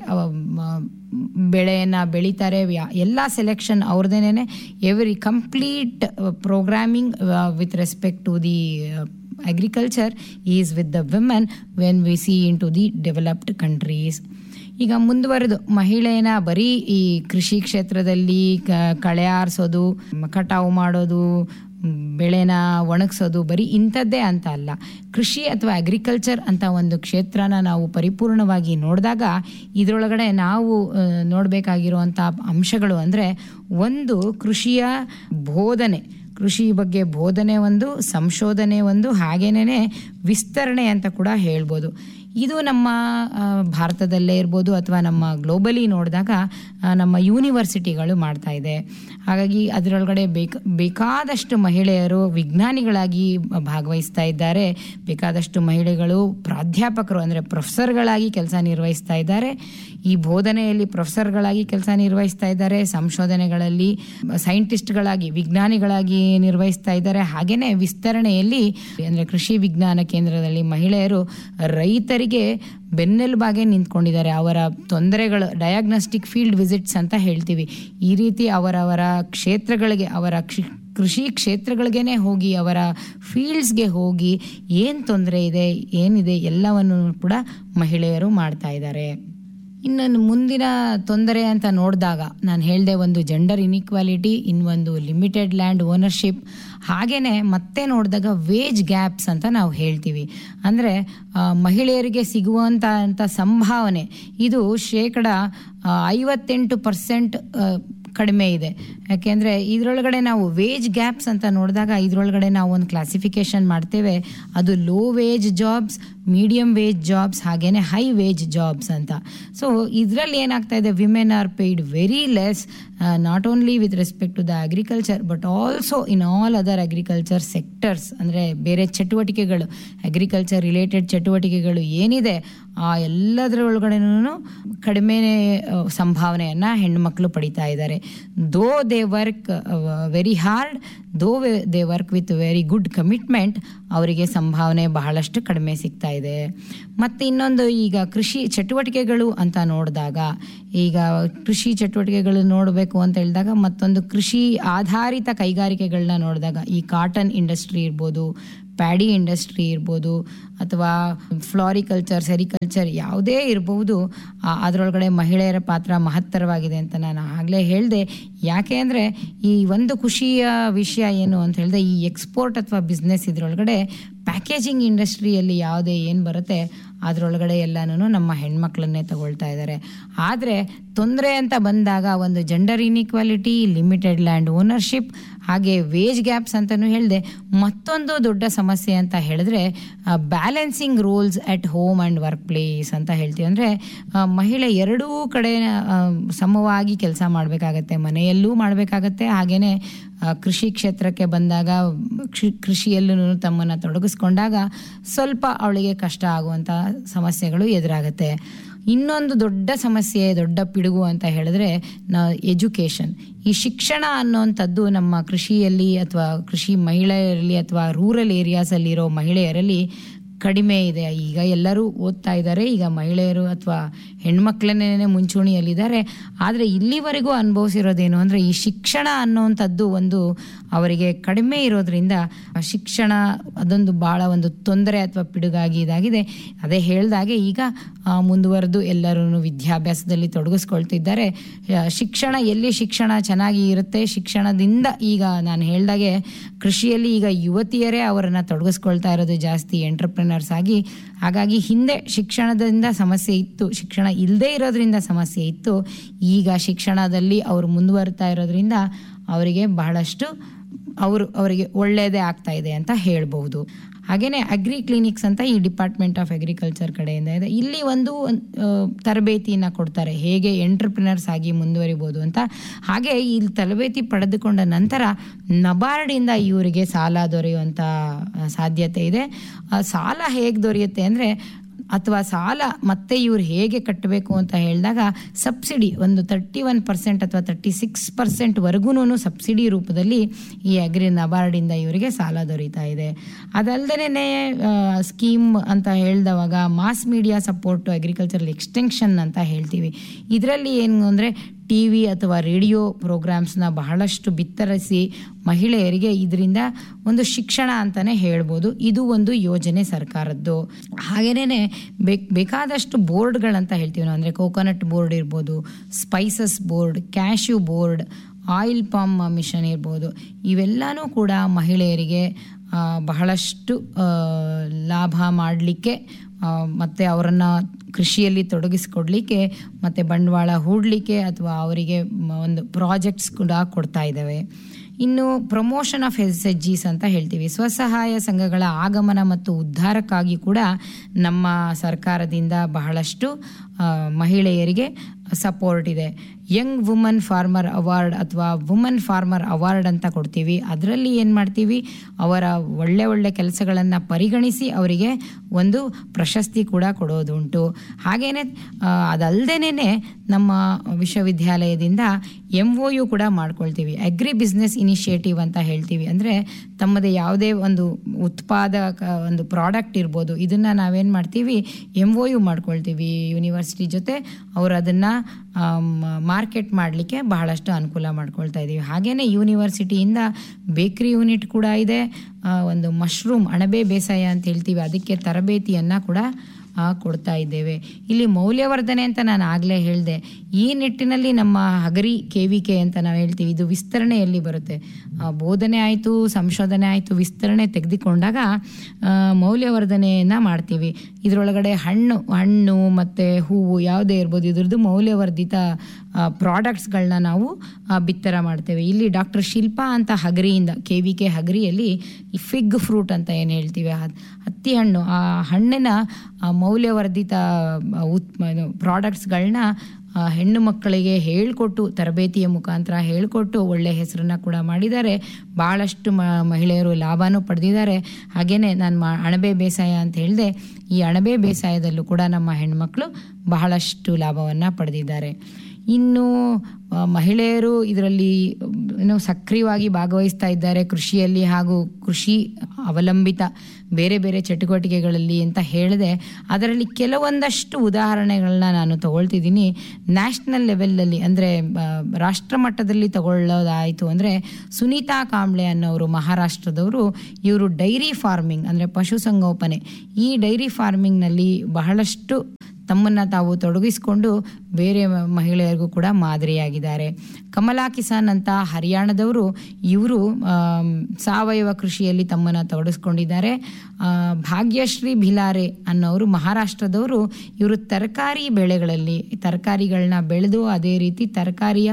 ಬೆಳೆಯನ್ನು ಬೆಳೀತಾರೆ ಎಲ್ಲ ಸೆಲೆಕ್ಷನ್ ಅವ್ರದ್ದೇನೆ every complete programming with respect to the agriculture is with the women when we see into the developed countries ಈಗ ಮುಂದುವರೆದು ಮಹಿಳೆಯನ ಬರೀ ಈ ಕೃಷಿ ಕ್ಷೇತ್ರದಲ್ಲಿ ಕಳೆ ಆರಿಸೋದು ಕಟಾವು ಮಾಡೋದು ಬೆಳೆನ ಒಣಗಿಸೋದು ಬರೀ ಇಂಥದ್ದೇ ಅಂತ ಅಲ್ಲ ಕೃಷಿ ಅಥವಾ ಅಗ್ರಿಕಲ್ಚರ್ ಅಂತ ಒಂದು ಕ್ಷೇತ್ರನ ನಾವು ಪರಿಪೂರ್ಣವಾಗಿ ನೋಡಿದಾಗ ಇದರೊಳಗಡೆ ನಾವು ನೋಡಬೇಕಾಗಿರುವಂಥ ಅಂಶಗಳು ಅಂದರೆ ಒಂದು ಕೃಷಿಯ ಬೋಧನೆ ಕೃಷಿ ಬಗ್ಗೆ ಬೋಧನೆ ಒಂದು ಸಂಶೋಧನೆ ಒಂದು ಹಾಗೇನೇ ವಿಸ್ತರಣೆ ಅಂತ ಕೂಡ ಹೇಳ್ಬೋದು ಇದು ನಮ್ಮ ಭಾರತದಲ್ಲೇ ಇರ್ಬೋದು ಅಥವಾ ನಮ್ಮ ಗ್ಲೋಬಲಿ ನೋಡಿದಾಗ ನಮ್ಮ ಯೂನಿವರ್ಸಿಟಿಗಳು ಮಾಡ್ತಾ ಇದೆ ಹಾಗಾಗಿ ಅದರೊಳಗಡೆ ಬೇಕ ಬೇಕಾದಷ್ಟು ಮಹಿಳೆಯರು ವಿಜ್ಞಾನಿಗಳಾಗಿ ಭಾಗವಹಿಸ್ತಾ ಇದ್ದಾರೆ ಬೇಕಾದಷ್ಟು ಮಹಿಳೆಗಳು ಪ್ರಾಧ್ಯಾಪಕರು ಅಂದರೆ ಪ್ರೊಫೆಸರ್ಗಳಾಗಿ ಕೆಲಸ ನಿರ್ವಹಿಸ್ತಾ ಇದ್ದಾರೆ ಈ ಬೋಧನೆಯಲ್ಲಿ ಪ್ರೊಫೆಸರ್ಗಳಾಗಿ ಕೆಲಸ ನಿರ್ವಹಿಸ್ತಾ ಇದ್ದಾರೆ ಸಂಶೋಧನೆಗಳಲ್ಲಿ ಸೈಂಟಿಸ್ಟ್ಗಳಾಗಿ ವಿಜ್ಞಾನಿಗಳಾಗಿ ನಿರ್ವಹಿಸ್ತಾ ಇದ್ದಾರೆ ಹಾಗೆಯೇ ವಿಸ್ತರಣೆಯಲ್ಲಿ ಅಂದರೆ ಕೃಷಿ ವಿಜ್ಞಾನ ಕೇಂದ್ರದಲ್ಲಿ ಮಹಿಳೆಯರು ರೈತರಿಗೆ ಬೆನ್ನೆಲುಬಾಗೆ ನಿಂತ್ಕೊಂಡಿದ್ದಾರೆ ಅವರ ತೊಂದರೆಗಳು ಡಯಾಗ್ನೋಸ್ಟಿಕ್ ಫೀಲ್ಡ್ ವಿಸಿಟ್ಸ್ ಅಂತ ಹೇಳ್ತೀವಿ ಈ ರೀತಿ ಅವರವರ ಕ್ಷೇತ್ರಗಳಿಗೆ ಅವರ ಕೃಷಿ ಕ್ಷೇತ್ರಗಳಿಗೇ ಹೋಗಿ ಅವರ ಫೀಲ್ಡ್ಸ್ಗೆ ಹೋಗಿ ಏನು ತೊಂದರೆ ಇದೆ ಏನಿದೆ ಎಲ್ಲವನ್ನು ಕೂಡ ಮಹಿಳೆಯರು ಮಾಡ್ತಾ ಇದ್ದಾರೆ ಇನ್ನು ಮುಂದಿನ ತೊಂದರೆ ಅಂತ ನೋಡಿದಾಗ ನಾನು ಹೇಳಿದೆ ಒಂದು ಜೆಂಡರ್ ಇನ್ಇಕ್ವಾಲಿಟಿ ಇನ್ನೊಂದು ಲಿಮಿಟೆಡ್ ಲ್ಯಾಂಡ್ ಓನರ್ಶಿಪ್ ಹಾಗೆಯೇ ಮತ್ತೆ ನೋಡಿದಾಗ ವೇಜ್ ಗ್ಯಾಪ್ಸ್ ಅಂತ ನಾವು ಹೇಳ್ತೀವಿ ಅಂದರೆ ಮಹಿಳೆಯರಿಗೆ ಸಿಗುವಂಥ ಅಂತ ಸಂಭಾವನೆ ಇದು ಶೇಕಡ ಐವತ್ತೆಂಟು ಪರ್ಸೆಂಟ್ ಕಡಿಮೆ ಇದೆ ಯಾಕೆಂದರೆ ಇದರೊಳಗಡೆ ನಾವು ವೇಜ್ ಗ್ಯಾಪ್ಸ್ ಅಂತ ನೋಡಿದಾಗ ಇದರೊಳಗಡೆ ನಾವು ಒಂದು ಕ್ಲಾಸಿಫಿಕೇಶನ್ ಮಾಡ್ತೇವೆ ಅದು low wage jobs medium wage jobs ಹಾಗೇನೆ ಹೈ ವೇಜ್ ಜಾಬ್ಸ್ ಅಂತ ಸೊ ಇದರಲ್ಲಿ ಏನಾಗ್ತಾ ಇದೆ women are paid very less not only with respect to the agriculture but also in all other agriculture sectors ಅಂದರೆ ಬೇರೆ ಚಟುವಟಿಕೆಗಳು ಅಗ್ರಿಕಲ್ಚರ್ ರಿಲೇಟೆಡ್ ಚಟುವಟಿಕೆಗಳು ಏನಿದೆ ಆ ಎಲ್ಲದರೊಳಗಡೆನೂ ಕಡಿಮೆ ಸಂಭಾವನೆಯನ್ನು ಹೆಣ್ಣುಮಕ್ಕಳು ಪಡಿತಾ ಇದ್ದಾರೆ though they work very hard though they work with very good commitment ಅವರಿಗೆ ಸಂಭಾವನೆ ಬಹಳಷ್ಟು ಕಡಿಮೆ ಸಿಗ್ತಾ ಇದೆ ಮತ್ತು ಇನ್ನೊಂದು ಈಗ ಕೃಷಿ ಚಟುವಟಿಕೆಗಳು ಅಂತ ನೋಡಿದಾಗ ಈಗ ಕೃಷಿ ಚಟುವಟಿಕೆಗಳು ನೋಡಬೇಕು ಅಂತ ಹೇಳಿದಾಗ ಮತ್ತೊಂದು ಕೃಷಿ ಆಧಾರಿತ ಕೈಗಾರಿಕೆಗಳನ್ನ ನೋಡಿದಾಗ ಈ ಕಾಟನ್ ಇಂಡಸ್ಟ್ರಿ ಇರ್ಬೋದು ಪ್ಯಾಡಿ ಇಂಡಸ್ಟ್ರಿ ಇರ್ಬೋದು ಅಥವಾ ಫ್ಲಾರಿಕಲ್ಚರ್ ಸೆರಿಕಲ್ಚರ್ ಯಾವುದೇ ಇರಬಹುದು ಅದರೊಳಗಡೆ ಮಹಿಳೆಯರ ಪಾತ್ರ ಮಹತ್ತರವಾಗಿದೆ ಅಂತ ನಾನು ಆಗಲೇ ಹೇಳಿದೆ ಯಾಕೆ ಅಂದರೆ ಈ ಒಂದು ಖುಷಿಯ ವಿಷಯ ಏನು ಅಂತ ಹೇಳಿದ್ರೆ ಈ ಎಕ್ಸ್ಪೋರ್ಟ್ ಅಥವಾ ಬಿಸ್ನೆಸ್ ಇದರೊಳಗಡೆ ಪ್ಯಾಕೇಜಿಂಗ್ ಇಂಡಸ್ಟ್ರಿಯಲ್ಲಿ ಯಾವುದೇ ಏನು ಬರುತ್ತೆ ಅದರೊಳಗಡೆ ಎಲ್ಲನೂ ನಮ್ಮ ಹೆಣ್ಮಕ್ಳನ್ನೇ ತಗೊಳ್ತಾ ಇದ್ದಾರೆ ಆದರೆ ತೊಂದರೆ ಅಂತ ಬಂದಾಗ ಒಂದು gender inequality limited land ownership ಹಾಗೆ ವೇಜ್ ಗ್ಯಾಪ್ಸ್ ಅಂತಲೂ ಹೇಳಿದೆ ಮತ್ತೊಂದು ದೊಡ್ಡ ಸಮಸ್ಯೆ ಅಂತ ಹೇಳಿದ್ರೆ balancing rules at home and workplace ಅಂತ ಹೇಳ್ತೀವಿ ಅಂದರೆ ಮಹಿಳೆ ಎರಡೂ ಕಡೆ ಆ, ಸಮವಾಗಿ ಕೆಲಸ ಮಾಡಬೇಕಾಗತ್ತೆ ಮನೆಯಲ್ಲೂ ಮಾಡಬೇಕಾಗತ್ತೆ ಹಾಗೆಯೇ ಕೃಷಿ ಕ್ಷೇತ್ರಕ್ಕೆ ಬಂದಾಗ ಕೃಷಿ ಕೃಷಿಯಲ್ಲೂ ತಮ್ಮನ್ನು ತೊಡಗಿಸ್ಕೊಂಡಾಗ ಸ್ವಲ್ಪ ಅವಳಿಗೆ ಕಷ್ಟ ಆಗುವಂಥ ಸಮಸ್ಯೆಗಳು ಎದುರಾಗುತ್ತೆ ಇನ್ನೊಂದು ದೊಡ್ಡ ಸಮಸ್ಯೆ ದೊಡ್ಡ ಪಿಡುಗು ಅಂತ ಹೇಳಿದ್ರೆ ನಾ ಎಜುಕೇಷನ್ ಈ ಶಿಕ್ಷಣ ಅನ್ನೋವಂಥದ್ದು ನಮ್ಮ ಕೃಷಿಯಲ್ಲಿ ಅಥವಾ ಕೃಷಿ ಮಹಿಳೆಯರಲ್ಲಿ ಅಥವಾ ರೂರಲ್ ಏರಿಯಾಸಲ್ಲಿರೋ ಮಹಿಳೆಯರಲ್ಲಿ ಕಡಿಮೆ ಇದೆ ಈಗ ಎಲ್ಲರೂ ಓದ್ತಾ ಇದ್ದಾರೆ ಈಗ ಮಹಿಳೆಯರು ಅಥವಾ ಹೆಣ್ಮಕ್ಳನ್ನೇ ಮುಂಚೂಣಿಯಲ್ಲಿದ್ದಾರೆ ಆದರೆ ಇಲ್ಲಿವರೆಗೂ ಅನುಭವಿಸಿರೋದೇನು ಅಂದರೆ ಈ ಶಿಕ್ಷಣ ಅನ್ನೋವಂಥದ್ದು ಒಂದು ಅವರಿಗೆ ಕಡಿಮೆ ಇರೋದ್ರಿಂದ ಆ ಶಿಕ್ಷಣ ಅದೊಂದು ಭಾಳ ಒಂದು ತೊಂದರೆ ಅಥವಾ ಪಿಡುಗಾಗಿ ಇದಾಗಿದೆ ಅದೇ ಹೇಳ್ದಾಗೆ ಈಗ ಆ, ಮುಂದುವರೆದು ಎಲ್ಲರೂ ವಿದ್ಯಾಭ್ಯಾಸದಲ್ಲಿ ತೊಡಗಿಸ್ಕೊಳ್ತಿದ್ದಾರೆ ಆ, ಶಿಕ್ಷಣ ಎಲ್ಲಿ ಶಿಕ್ಷಣ ಚೆನ್ನಾಗಿ ಇರುತ್ತೆ ಶಿಕ್ಷಣದಿಂದ ಈಗ ನಾನು ಹೇಳ್ದಾಗೆ ಕೃಷಿಯಲ್ಲಿ ಈಗ ಯುವತಿಯರೇ ಅವರನ್ನು ತೊಡಗಿಸ್ಕೊಳ್ತಾ ಇರೋದು ಜಾಸ್ತಿ ಎಂಟರ್ಪ್ರಿನರ್ಸ್ ಆಗಿ ಹಾಗಾಗಿ ಹಿಂದೆ ಶಿಕ್ಷಣದಿಂದ ಸಮಸ್ಯೆ ಇತ್ತು ಶಿಕ್ಷಣ ಇಲ್ಲದೇ ಇರೋದ್ರಿಂದ ಸಮಸ್ಯೆ ಇತ್ತು ಈಗ ಶಿಕ್ಷಣದಲ್ಲಿ ಅವರು ಮುಂದುವರಿತಾ ಇರೋದ್ರಿಂದ ಅವರಿಗೆ ಬಹಳಷ್ಟು ಅವರು ಅವರಿಗೆ ಒಳ್ಳೆಯದೇ ಆಗ್ತಾ ಇದೆ ಅಂತ ಹೇಳ್ಬಹುದು ಹಾಗೆಯೇ ಅಗ್ರಿ ಕ್ಲಿನಿಕ್ಸ್ ಅಂತ ಈ ಡಿಪಾರ್ಟ್ಮೆಂಟ್ ಆಫ್ ಅಗ್ರಿಕಲ್ಚರ್ ಕಡೆಯಿಂದ ಇದೆ ಇಲ್ಲಿ ಒಂದು ಆ, ತರಬೇತಿನ ಕೊಡ್ತಾರೆ ಹೇಗೆ ಎಂಟರ್ಪ್ರಿನರ್ಸ್ ಆಗಿ ಮುಂದುವರಿಬೋದು ಅಂತ ಹಾಗೆ ಇಲ್ಲಿ ತರಬೇತಿ ಪಡೆದುಕೊಂಡ ನಂತರ ನಬಾರ್ಡಿಂದ ಇವರಿಗೆ ಸಾಲ ದೊರೆಯುವಂಥ ಆ, ಸಾಧ್ಯತೆ ಇದೆ ಆ, ಸಾಲ ಹೇಗೆ ದೊರೆಯುತ್ತೆ ಅಂದರೆ ಅಥವಾ ಸಾಲ ಮತ್ತೆ ಇವ್ರು ಹೇಗೆ ಕಟ್ಟಬೇಕು ಅಂತ ಹೇಳಿದಾಗ ಸಬ್ಸಿಡಿ ಒಂದು ತರ್ಟಿ ಒನ್ ಪರ್ಸೆಂಟ್ ಅಥವಾ ತರ್ಟಿ ಸಿಕ್ಸ್ ಪರ್ಸೆಂಟ್ವರೆಗೂ ಸಬ್ಸಿಡಿ ರೂಪದಲ್ಲಿ ಈ ಅಗ್ರಿ ನಬಾರ್ಡಿಂದ ಇವರಿಗೆ ಸಾಲ ದೊರೀತಾ ಇದೆ ಅದಲ್ಲದೇ ಸ್ಕೀಮ್ ಅಂತ ಹೇಳಿದವಾಗ mass media support agricultural extension ಅಂತ ಹೇಳ್ತೀವಿ ಇದರಲ್ಲಿ ಏನು ಅಂದರೆ ಟಿ ವಿ ಅಥವಾ ರೇಡಿಯೋ ಪ್ರೋಗ್ರಾಮ್ಸ್ನ ಬಹಳಷ್ಟು ಬಿತ್ತರಿಸಿ ಮಹಿಳೆಯರಿಗೆ ಇದರಿಂದ ಒಂದು ಶಿಕ್ಷಣ ಅಂತಲೇ ಹೇಳ್ಬೋದು ಇದು ಒಂದು ಯೋಜನೆ ಸರ್ಕಾರದ್ದು ಹಾಗೇನೇ ಬೇಕ್ ಬೇಕಾದಷ್ಟು ಬೋರ್ಡ್ಗಳಂತ ಹೇಳ್ತೀವಿ ನಾವು ಅಂದರೆ ಕೋಕೋನಟ್ ಬೋರ್ಡ್ ಇರ್ಬೋದು spices board cashew board oil palm mission ಇರ್ಬೋದು ಇವೆಲ್ಲನೂ ಕೂಡ ಮಹಿಳೆಯರಿಗೆ ಆ, ಬಹಳಷ್ಟು ಆ, ಲಾಭ ಮಾಡಲಿಕ್ಕೆ ಮತ್ತು ಅವರನ್ನು ಕೃಷಿಯಲ್ಲಿ ತೊಡಗಿಸ್ಕೊಡ್ಲಿಕ್ಕೆ ಮತ್ತು ಬಂಡವಾಳ ಹೂಡಲಿಕ್ಕೆ ಅಥವಾ ಅವರಿಗೆ ಮ- ಒಂದು ಪ್ರಾಜೆಕ್ಟ್ಸ್ ಕೂಡ ಕೊಡ್ತಾ ಇದ್ದಾವೆ ಇನ್ನು promotion of S H Gs ಅಂತ ಹೇಳ್ತೀವಿ ಸ್ವಸಹಾಯ ಸಂಘಗಳ ಆಗಮನ ಮತ್ತು ಉದ್ಧಾರಕ್ಕಾಗಿ ಕೂಡ ನಮ್ಮ ಸರ್ಕಾರದಿಂದ ಬಹಳಷ್ಟು ಆ, ಮಹಿಳೆಯರಿಗೆ ಸಪೋರ್ಟ್ ಇದೆ ಯಂಗ್ ವುಮನ್ ಫಾರ್ಮರ್ ಅವಾರ್ಡ್ ಅಥವಾ ವುಮನ್ ಫಾರ್ಮರ್ ಅವಾರ್ಡ್ ಅಂತ ಕೊಡ್ತೀವಿ ಅದರಲ್ಲಿ ಏನು ಮಾಡ್ತೀವಿ ಅವರ ಒಳ್ಳೆ ಒಳ್ಳೆ ಕೆಲಸಗಳನ್ನು ಪರಿಗಣಿಸಿ ಅವರಿಗೆ ಒಂದು ಪ್ರಶಸ್ತಿ ಕೂಡ ಕೊಡೋದುಂಟು ಹಾಗೇನೆ ಅದಲ್ಲದೇನೆ ನಮ್ಮ ವಿಶ್ವವಿದ್ಯಾಲಯದಿಂದ ಎಮ್ ಒ ಯು ಕೂಡ ಮಾಡ್ಕೊಳ್ತೀವಿ ಅಗ್ರಿ ಬಿಸ್ನೆಸ್ ಇನಿಷಿಯೇಟಿವ್ ಅಂತ ಹೇಳ್ತೀವಿ ಅಂದರೆ ತಮ್ಮದೇ ಯಾವುದೇ ಒಂದು ಉತ್ಪಾದಕ ಒಂದು ಪ್ರಾಡಕ್ಟ್ ಇರ್ಬೋದು ಇದನ್ನು ನಾವೇನು ಮಾಡ್ತೀವಿ ಎಮ್ ಒ ಯು ಮಾಡ್ಕೊಳ್ತೀವಿ ಯೂನಿವರ್ಸಿಟಿ ಜೊತೆ ಅವರು ಅದನ್ನು ಮಾರ್ಕೆಟ್ ಮಾಡಲಿಕ್ಕೆ ಬಹಳಷ್ಟು ಅನುಕೂಲ ಮಾಡ್ಕೊಳ್ತಾ ಇದ್ದೀವಿ ಹಾಗೆಯೇ ಯೂನಿವರ್ಸಿಟಿಯಿಂದ ಬೇಕ್ರಿ ಯೂನಿಟ್ ಕೂಡ ಇದೆ ಆ, ಒಂದು ಮಶ್ರೂಮ್ ಅಣಬೆ ಬೇಸಾಯ ಅಂತ ಹೇಳ್ತೀವಿ ಅದಕ್ಕೆ ತರಬೇತಿಯನ್ನು ಕೂಡ ಆ, ಕೊಡ್ತಾ ಇದ್ದೇವೆ ಇಲ್ಲಿ ಮೌಲ್ಯವರ್ಧನೆ ಅಂತ ನಾನು ಆಗಲೇ ಹೇಳಿದೆ ಈ ನಿಟ್ಟಿನಲ್ಲಿ ನಮ್ಮ ಹಗರಿ ಕೆ ವಿ ಕೆ ಅಂತ ನಾವು ಹೇಳ್ತೀವಿ ಇದು ವಿಸ್ತರಣೆಯಲ್ಲಿ ಬರುತ್ತೆ ಆ, ಬೋಧನೆ ಆಯಿತು ಸಂಶೋಧನೆ ಆಯಿತು ವಿಸ್ತರಣೆ ತೆಗೆದುಕೊಂಡಾಗ ಆ, ಮೌಲ್ಯವರ್ಧನೆಯನ್ನು ಮಾಡ್ತೀವಿ ಇದರೊಳಗಡೆ ಹಣ್ಣು ಹಣ್ಣು ಮತ್ತು ಹೂವು ಯಾವುದೇ ಇರ್ಬೋದು ಇದ್ರದ್ದು ಮೌಲ್ಯವರ್ಧಿತ ಪ್ರಾಡಕ್ಟ್ಸ್ಗಳನ್ನ ನಾವು ಆ, ಬಿತ್ತರ ಮಾಡ್ತೇವೆ ಇಲ್ಲಿ ಡಾಕ್ಟರ್ ಶಿಲ್ಪಾ ಅಂತ ಹಗರಿಯಿಂದ ಕೆ ವಿ ಕೆ ಹಗರಿಯಲ್ಲಿ ಈ ಫಿಗ್ ಫ್ರೂಟ್ ಅಂತ ಏನು ಹೇಳ್ತೀವಿ ಆ ಹತ್ತಿ ಹಣ್ಣು ಆ ಹಣ್ಣಿನ ಆ, ಮೌಲ್ಯವರ್ಧಿತ ಆ, ಉತ್ ಪ್ರಾಡಕ್ಟ್ಸ್ಗಳನ್ನ ಹೆಣ್ಣು ಮಕ್ಕಳಿಗೆ ಹೇಳಿಕೊಟ್ಟು ತರಬೇತಿಯ ಮುಖಾಂತರ ಹೇಳಿಕೊಟ್ಟು ಒಳ್ಳೆ ಹೆಸರನ್ನ ಕೂಡ ಮಾಡಿದ್ದಾರೆ ಭಾಳಷ್ಟು ಮ ಮಹಿಳೆಯರು ಲಾಭನೂ ಪಡೆದಿದ್ದಾರೆ ಹಾಗೆಯೇ ನಾನು ಮಾ ಅಣಬೆ ಬೇಸಾಯ ಅಂತ ಹೇಳಿದೆ ಈ ಅಣಬೆ ಬೇಸಾಯದಲ್ಲೂ ಕೂಡ ನಮ್ಮ ಹೆಣ್ಮಕ್ಳು ಬಹಳಷ್ಟು ಲಾಭವನ್ನು ಪಡೆದಿದ್ದಾರೆ ಇನ್ನು ಆ, ಮಹಿಳೆಯರು ಇದರಲ್ಲಿ ಏನು ಸಕ್ರಿಯವಾಗಿ ಭಾಗವಹಿಸ್ತಾ ಇದ್ದಾರೆ ಕೃಷಿಯಲ್ಲಿ ಹಾಗೂ ಕೃಷಿ ಅವಲಂಬಿತ ಬೇರೆ ಬೇರೆ ಚಟುವಟಿಕೆಗಳಲ್ಲಿ ಅಂತ ಹೇಳಿದೆ ಅದರಲ್ಲಿ ಕೆಲವೊಂದಷ್ಟು ಉದಾಹರಣೆಗಳನ್ನ ನಾನು ತಗೊಳ್ತಿದ್ದೀನಿ ನ್ಯಾಷನಲ್ ಲೆವೆಲಲ್ಲಿ ಅಂದರೆ ರಾಷ್ಟ್ರ ಮಟ್ಟದಲ್ಲಿ ತಗೊಳ್ಳೋದಾಯಿತು ಅಂದರೆ ಸುನೀತಾ ಕಾಂಬ್ಳೆ ಅನ್ನೋರು ಮಹಾರಾಷ್ಟ್ರದವರು ಇವರು ಡೈರಿ ಫಾರ್ಮಿಂಗ್ ಅಂದರೆ ಪಶುಸಂಗೋಪನೆ ಈ ಡೈರಿ ಫಾರ್ಮಿಂಗ್ನಲ್ಲಿ ಬಹಳಷ್ಟು ತಮ್ಮನ್ನು ತಾವು ತೊಡಗಿಸಿಕೊಂಡು ಬೇರೆ ಮಹಿಳೆಯರಿಗೂ ಕೂಡ ಮಾದರಿಯಾಗಿದ್ದಾರೆ ಕಮಲಾ ಕಿಸಾನ್ ಅಂತ ಹರಿಯಾಣದವರು ಇವರು ಸಾವಯವ ಕೃಷಿಯಲ್ಲಿ ತಮ್ಮನ್ನು ತೊಡಗಿಸ್ಕೊಂಡಿದ್ದಾರೆ ಭಾಗ್ಯಶ್ರೀ ಭಿಲಾರೆ ಅನ್ನೋರು ಮಹಾರಾಷ್ಟ್ರದವರು ಇವರು ತರಕಾರಿ ಬೆಳೆಗಳಲ್ಲಿ ತರಕಾರಿಗಳನ್ನ ಬೆಳೆದು ಅದೇ ರೀತಿ ತರಕಾರಿಯ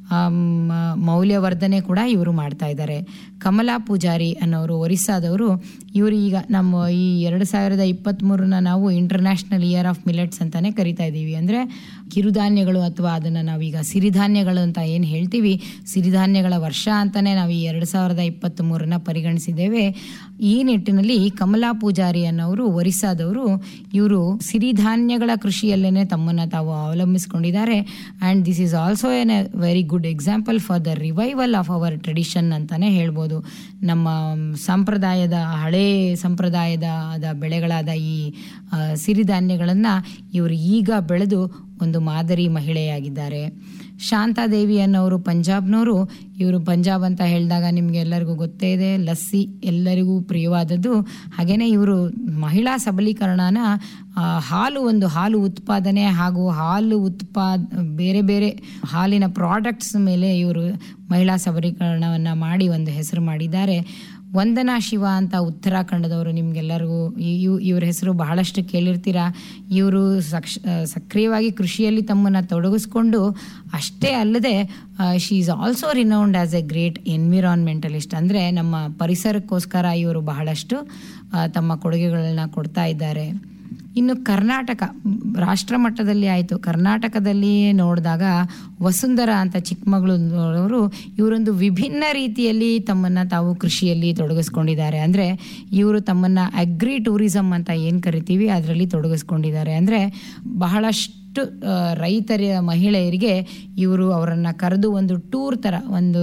ಮೌಲ್ಯವರ್ಧನೆ ಕೂಡ ಇವರು ಮಾಡ್ತಾ ಇದ್ದಾರೆ ಕಮಲಾ ಪೂಜಾರಿ ಅನ್ನೋರು ಒರಿಸ್ಸಾದವರು ಇವರು ಈಗ ನಮ್ಮ ಈ ಎರಡು ಸಾವಿರದ ಇಪ್ಪತ್ತ್ಮೂರನ್ನ ನಾವು ಇಂಟರ್ನ್ಯಾಷನಲ್ ಇಯರ್ ಆಫ್ ಮಿಲೆಟ್ಸ್ ಅಂತಾನೆ ಕರಿತಾ ಇದ್ದೀವಿ ಅಂದರೆ ಕಿರುಧಾನ್ಯಗಳು ಅಥವಾ ಅದನ್ನು ನಾವೀಗ ಸಿರಿಧಾನ್ಯಗಳು ಅಂತ ಏನು ಹೇಳ್ತೀವಿ ಸಿರಿಧಾನ್ಯಗಳ ವರ್ಷ ಅಂತಾನೆ ನಾವು ಈ ಎರಡು ಸಾವಿರದ ಇಪ್ಪತ್ತ್ಮೂರನ್ನ ಪರಿಗಣಿಸಿದ್ದೇವೆ ಈ ನಿಟ್ಟಿನಲ್ಲಿ ಕಮಲಾ ಪೂಜಾರಿ ಅನ್ನೋರು ಒರಿಸ್ಸಾದವರು ಇವರು ಸಿರಿಧಾನ್ಯಗಳ ಕೃಷಿಯಲ್ಲೇನೆ ತಮ್ಮನ್ನು ತಾವು ಅವಲಂಬಿಸ್ಕೊಂಡಿದ್ದಾರೆ and this is also an a very good example for the revival of our tradition ಅಂತಾನೆ ಹೇಳ್ಬೋದು ನಮ್ಮ ಸಂಪ್ರದಾಯದ ಹಳೇ ಸಂಪ್ರದಾಯದ ಬೆಳೆಗಳಾದ ಈ ಸಿರಿಧಾನ್ಯಗಳನ್ನು ಇವರು ಈಗ ಬೆಳೆದು ಒಂದು ಮಾದರಿ ಮಹಿಳೆಯಾಗಿದ್ದಾರೆ ಶಾಂತಾದೇವಿ ಅನ್ನೋರು ಪಂಜಾಬ್ನವರು ಇವರು ಪಂಜಾಬ್ ಅಂತ ಹೇಳಿದಾಗ ನಿಮಗೆ ಎಲ್ಲರಿಗೂ ಗೊತ್ತೇ ಇದೆ ಲಸ್ಸಿ ಎಲ್ಲರಿಗೂ ಪ್ರಿಯವಾದದ್ದು ಹಾಗೆಯೇ ಇವರು ಮಹಿಳಾ ಸಬಲೀಕರಣನ ಹಾಲು ಒಂದು ಹಾಲು ಉತ್ಪಾದನೆ ಹಾಗೂ ಹಾಲು ಉತ್ಪಾದ ಬೇರೆ ಬೇರೆ ಹಾಲಿನ ಪ್ರಾಡಕ್ಟ್ಸ್ ಮೇಲೆ ಇವರು ಮಹಿಳಾ ಸಬಲೀಕರಣವನ್ನು ಮಾಡಿ ಒಂದು ಹೆಸರು ಮಾಡಿದ್ದಾರೆ ವಂದನಾ ಶಿವ ಅಂತ ಉತ್ತರಾಖಂಡದವರು ನಿಮ್ಗೆಲ್ಲರಿಗೂ ಇವ್ರ ಹೆಸರು ಬಹಳಷ್ಟು ಕೇಳಿರ್ತೀರಾ ಇವರು ಸಕ್ಷ ಸಕ್ರಿಯವಾಗಿ ಕೃಷಿಯಲ್ಲಿ ತಮ್ಮನ್ನು ತೊಡಗಿಸ್ಕೊಂಡು ಅಷ್ಟೇ ಅಲ್ಲದೆ she is also renowned as a great environmentalist ಅಂದರೆ ನಮ್ಮ ಪರಿಸರಕ್ಕೋಸ್ಕರ ಇವರು ಬಹಳಷ್ಟು ತಮ್ಮ ಕೊಡುಗೆಗಳನ್ನ ಕೊಡ್ತಾ ಇದ್ದಾರೆ ಇನ್ನು ಕರ್ನಾಟಕ ರಾಷ್ಟ್ರ ಮಟ್ಟದಲ್ಲಿ ಆಯಿತು ಕರ್ನಾಟಕದಲ್ಲಿ ನೋಡಿದಾಗ ವಸುಂಧರ ಅಂತ ಚಿಕ್ಕಮಗಳೂರು ಇವರೊಂದು ವಿಭಿನ್ನ ರೀತಿಯಲ್ಲಿ ತಮ್ಮನ್ನು ತಾವು ಕೃಷಿಯಲ್ಲಿ ತೊಡಗಿಸ್ಕೊಂಡಿದ್ದಾರೆ ಅಂದರೆ ಇವರು ತಮ್ಮನ್ನು ಅಗ್ರಿ ಟೂರಿಸಮ್ ಅಂತ ಏನು ಕರಿತೀವಿ ಅದರಲ್ಲಿ ತೊಡಗಿಸ್ಕೊಂಡಿದ್ದಾರೆ ಅಂದರೆ ಬಹಳಷ್ಟು ರೈತರ ಮಹಿಳೆಯರಿಗೆ ಇವರು ಅವರನ್ನು ಕರೆದು ಒಂದು ಟೂರ್ ಥರ ಒಂದು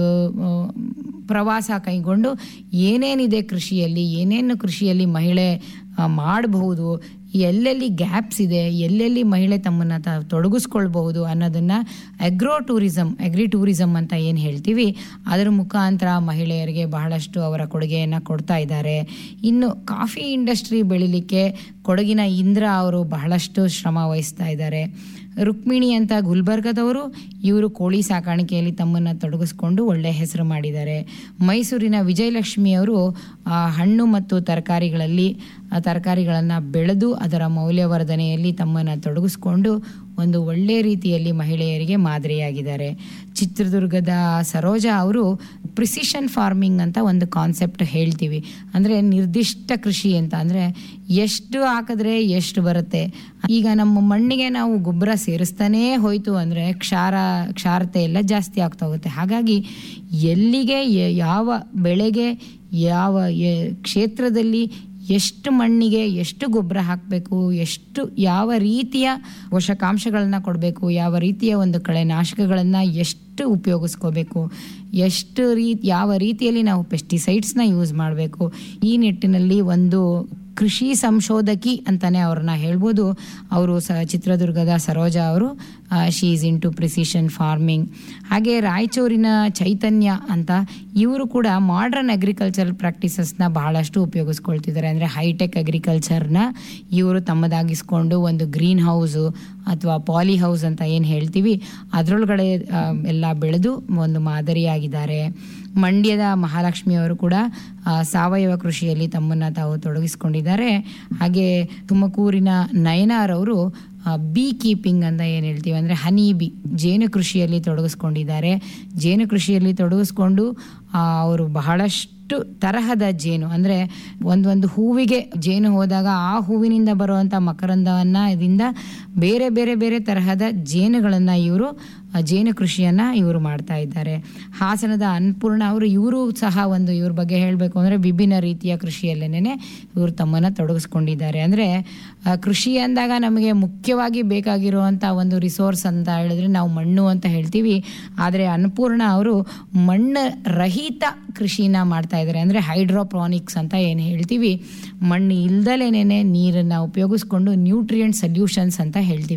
ಪ್ರವಾಸ ಕೈಗೊಂಡು ಏನೇನಿದೆ ಕೃಷಿಯಲ್ಲಿ ಏನೇನು ಕೃಷಿಯಲ್ಲಿ ಮಹಿಳೆ ಮಾಡಬಹುದು ಎಲ್ಲೆಲ್ಲಿ ಗ್ಯಾಪ್ಸ್ ಇದೆ ಎಲ್ಲೆಲ್ಲಿ ಮಹಿಳೆ ತಮ್ಮನ್ನು ತ ತೊಡಗಿಸ್ಕೊಳ್ಬಹುದು ಅನ್ನೋದನ್ನು ಅಗ್ರೋ ಟೂರಿಸಮ್ ಅಗ್ರಿ ಟೂರಿಸಮ್ ಅಂತ ಏನು ಹೇಳ್ತೀವಿ ಅದರ ಮುಖಾಂತರ ಮಹಿಳೆಯರಿಗೆ ಬಹಳಷ್ಟು ಅವರ ಕೊಡುಗೆಯನ್ನು ಕೊಡ್ತಾ ಇದ್ದಾರೆ ಇನ್ನು ಕಾಫಿ ಇಂಡಸ್ಟ್ರಿ ಬೆಳಿಲಿಕ್ಕೆ ಕೊಡಗಿನ ಇಂದ್ರ ಅವರು ಬಹಳಷ್ಟು ಶ್ರಮ ವಹಿಸ್ತಾ ಇದ್ದಾರೆ ರುಕ್ಮಿಣಿ ಅಂತ ಗುಲ್ಬರ್ಗದವರು ಇವರು ಕೋಳಿ ಸಾಕಾಣಿಕೆಯಲ್ಲಿ ತಮ್ಮನ್ನು ತೊಡಗಿಸ್ಕೊಂಡು ಒಳ್ಳೆ ಹೆಸರು ಮಾಡಿದ್ದಾರೆ ಮೈಸೂರಿನ ವಿಜಯಲಕ್ಷ್ಮಿಯವರು ಹಣ್ಣು ಮತ್ತು ತರಕಾರಿಗಳಲ್ಲಿ ತರಕಾರಿಗಳನ್ನು ಬೆಳೆದು ಅದರ ಮೌಲ್ಯವರ್ಧನೆಯಲ್ಲಿ ತಮ್ಮನ್ನು ತೊಡಗಿಸ್ಕೊಂಡು ಒಂದು ಒಳ್ಳೆಯ ರೀತಿಯಲ್ಲಿ ಮಹಿಳೆಯರಿಗೆ ಮಾದರಿಯಾಗಿದ್ದಾರೆ ಚಿತ್ರದುರ್ಗದ ಸರೋಜಾ ಅವರು ಪ್ರಿಸಿಷನ್ ಫಾರ್ಮಿಂಗ್ ಅಂತ ಒಂದು ಕಾನ್ಸೆಪ್ಟ್ ಹೇಳ್ತೀವಿ ಅಂದರೆ ನಿರ್ದಿಷ್ಟ ಕೃಷಿ ಅಂತ ಅಂದರೆ ಎಷ್ಟು ಹಾಕಿದ್ರೆ ಎಷ್ಟು ಬರುತ್ತೆ ಈಗ ನಮ್ಮ ಮಣ್ಣಿಗೆ ನಾವು ಗೊಬ್ಬರ ಸೇರಿಸ್ತಾನೇ ಹೋಯ್ತು ಅಂದರೆ ಕ್ಷಾರ ಕ್ಷಾರತೆ ಎಲ್ಲ ಜಾಸ್ತಿ ಆಗ್ತಾ ಹೋಗುತ್ತೆ ಹಾಗಾಗಿ ಎಲ್ಲಿಗೆ ಯಾವ ಬೆಳೆಗೆ ಯಾವ ಕ್ಷೇತ್ರದಲ್ಲಿ ಎಷ್ಟು ಮಣ್ಣಿಗೆ ಎಷ್ಟು ಗೊಬ್ಬರ ಹಾಕಬೇಕು ಎಷ್ಟು ಯಾವ ರೀತಿಯ ಪೋಷಕಾಂಶಗಳನ್ನ ಕೊಡಬೇಕು ಯಾವ ರೀತಿಯ ಒಂದು ಕಳೆನಾಶಕಗಳನ್ನು ಎಷ್ಟು ಉಪಯೋಗಿಸ್ಕೋಬೇಕು ಎಷ್ಟು ರೀತಿ ಯಾವ ರೀತಿಯಲ್ಲಿ ನಾವು ಪೆಸ್ಟಿಸೈಡ್ಸ್ನ ಯೂಸ್ ಮಾಡಬೇಕು ಈ ನಿಟ್ಟಿನಲ್ಲಿ ಒಂದು ಕೃಷಿ ಸಂಶೋಧಕಿ ಅಂತಾನೆ ಅವ್ರನ್ನ ಹೇಳ್ಬೋದು ಅವರು ಸ ಚಿತ್ರದುರ್ಗದ ಸರೋಜಾ ಅವರು she is into precision farming ಹಾಗೆ ರಾಯಚೂರಿನ ಚೈತನ್ಯ ಅಂತ ಇವರು ಕೂಡ ಮಾಡ್ರನ್ ಅಗ್ರಿಕಲ್ಚರಲ್ ಪ್ರಾಕ್ಟೀಸಸ್ನ ಬಹಳಷ್ಟು ಉಪಯೋಗಿಸ್ಕೊಳ್ತಿದ್ದಾರೆ ಅಂದರೆ ಹೈಟೆಕ್ ಅಗ್ರಿಕಲ್ಚರ್ನ ಇವರು ತಮ್ಮದಾಗಿಸ್ಕೊಂಡು ಒಂದು ಗ್ರೀನ್ ಹೌಸು ಅಥವಾ ಪಾಲಿ ಹೌಸ್ ಅಂತ ಏನು ಹೇಳ್ತೀವಿ ಅದರೊಳಗಡೆ ಎಲ್ಲ ಬೆಳೆದು ಒಂದು ಮಾದರಿಯಾಗಿದ್ದಾರೆ ಮಂಡ್ಯದ ಮಹಾಲಕ್ಷ್ಮಿಯವರು ಕೂಡ ಸಾವಯವ ಕೃಷಿಯಲ್ಲಿ ತಮ್ಮನ್ನು ತಾವು ತೊಡಗಿಸ್ಕೊಂಡಿದ್ದಾರೆ ಹಾಗೆ ತುಮಕೂರಿನ ನಯನಾರವರು ಬೀ ಕೀಪಿಂಗ್ ಅಂತ ಏನು ಹೇಳ್ತೀವಿ ಅಂದರೆ ಹನಿ ಬಿ ಜೇನು ಕೃಷಿಯಲ್ಲಿ ತೊಡಗಿಸ್ಕೊಂಡಿದ್ದಾರೆ ಜೇನು ಕೃಷಿಯಲ್ಲಿ ತೊಡಗಿಸ್ಕೊಂಡು ಅವರು ಬಹಳಷ್ಟು ತರಹದ ಜೇನು ಅಂದರೆ ಒಂದೊಂದು ಹೂವಿಗೆ ಜೇನು ಹೋದಾಗ ಆ ಹೂವಿನಿಂದ ಬರುವಂಥ ಮಕರಂದವನ್ನು ಇದರಿಂದ ಬೇರೆ ಬೇರೆ ಬೇರೆ ತರಹದ ಜೇನುಗಳನ್ನು ಇವರು ಜೇನು ಕೃಷಿಯನ್ನು ಇವರು ಮಾಡ್ತಾ ಇದ್ದಾರೆ ಹಾಸನದ ಅನ್ನಪೂರ್ಣ ಅವರು ಇವರು ಸಹ ಒಂದು ಇವ್ರ ಬಗ್ಗೆ ಹೇಳಬೇಕು ಅಂದರೆ ವಿಭಿನ್ನ ರೀತಿಯ ಕೃಷಿಯಲ್ಲೇನೆ ಇವರು ತಮ್ಮನ್ನು ತೊಡಗಿಸ್ಕೊಂಡಿದ್ದಾರೆ ಅಂದರೆ ಕೃಷಿ ಅಂದಾಗ ನಮಗೆ ಮುಖ್ಯವಾಗಿ ಬೇಕಾಗಿರುವಂಥ ಒಂದು ರಿಸೋರ್ಸ್ ಅಂತ ಹೇಳಿದ್ರೆ ನಾವು ಮಣ್ಣು ಅಂತ ಹೇಳ್ತೀವಿ ಆದರೆ ಅನ್ನಪೂರ್ಣ ಅವರು ಮಣ್ಣು ರಹಿತ ಕೃಷಿನ ಮಾಡ್ತಾ ಇದ್ದಾರೆ ಅಂದರೆ ಹೈಡ್ರೋಪ್ರಾನಿಕ್ಸ್ ಅಂತ ಏನು ಹೇಳ್ತೀವಿ ಮಣ್ಣು ಇಲ್ದಲೇನೆ ನೀರನ್ನು ಉಪಯೋಗಿಸ್ಕೊಂಡು ನ್ಯೂಟ್ರಿಯೆಂಟ್ ಸೊಲ್ಯೂಷನ್ಸ್ ಅಂತ ಹೇಳ್ತೀವಿ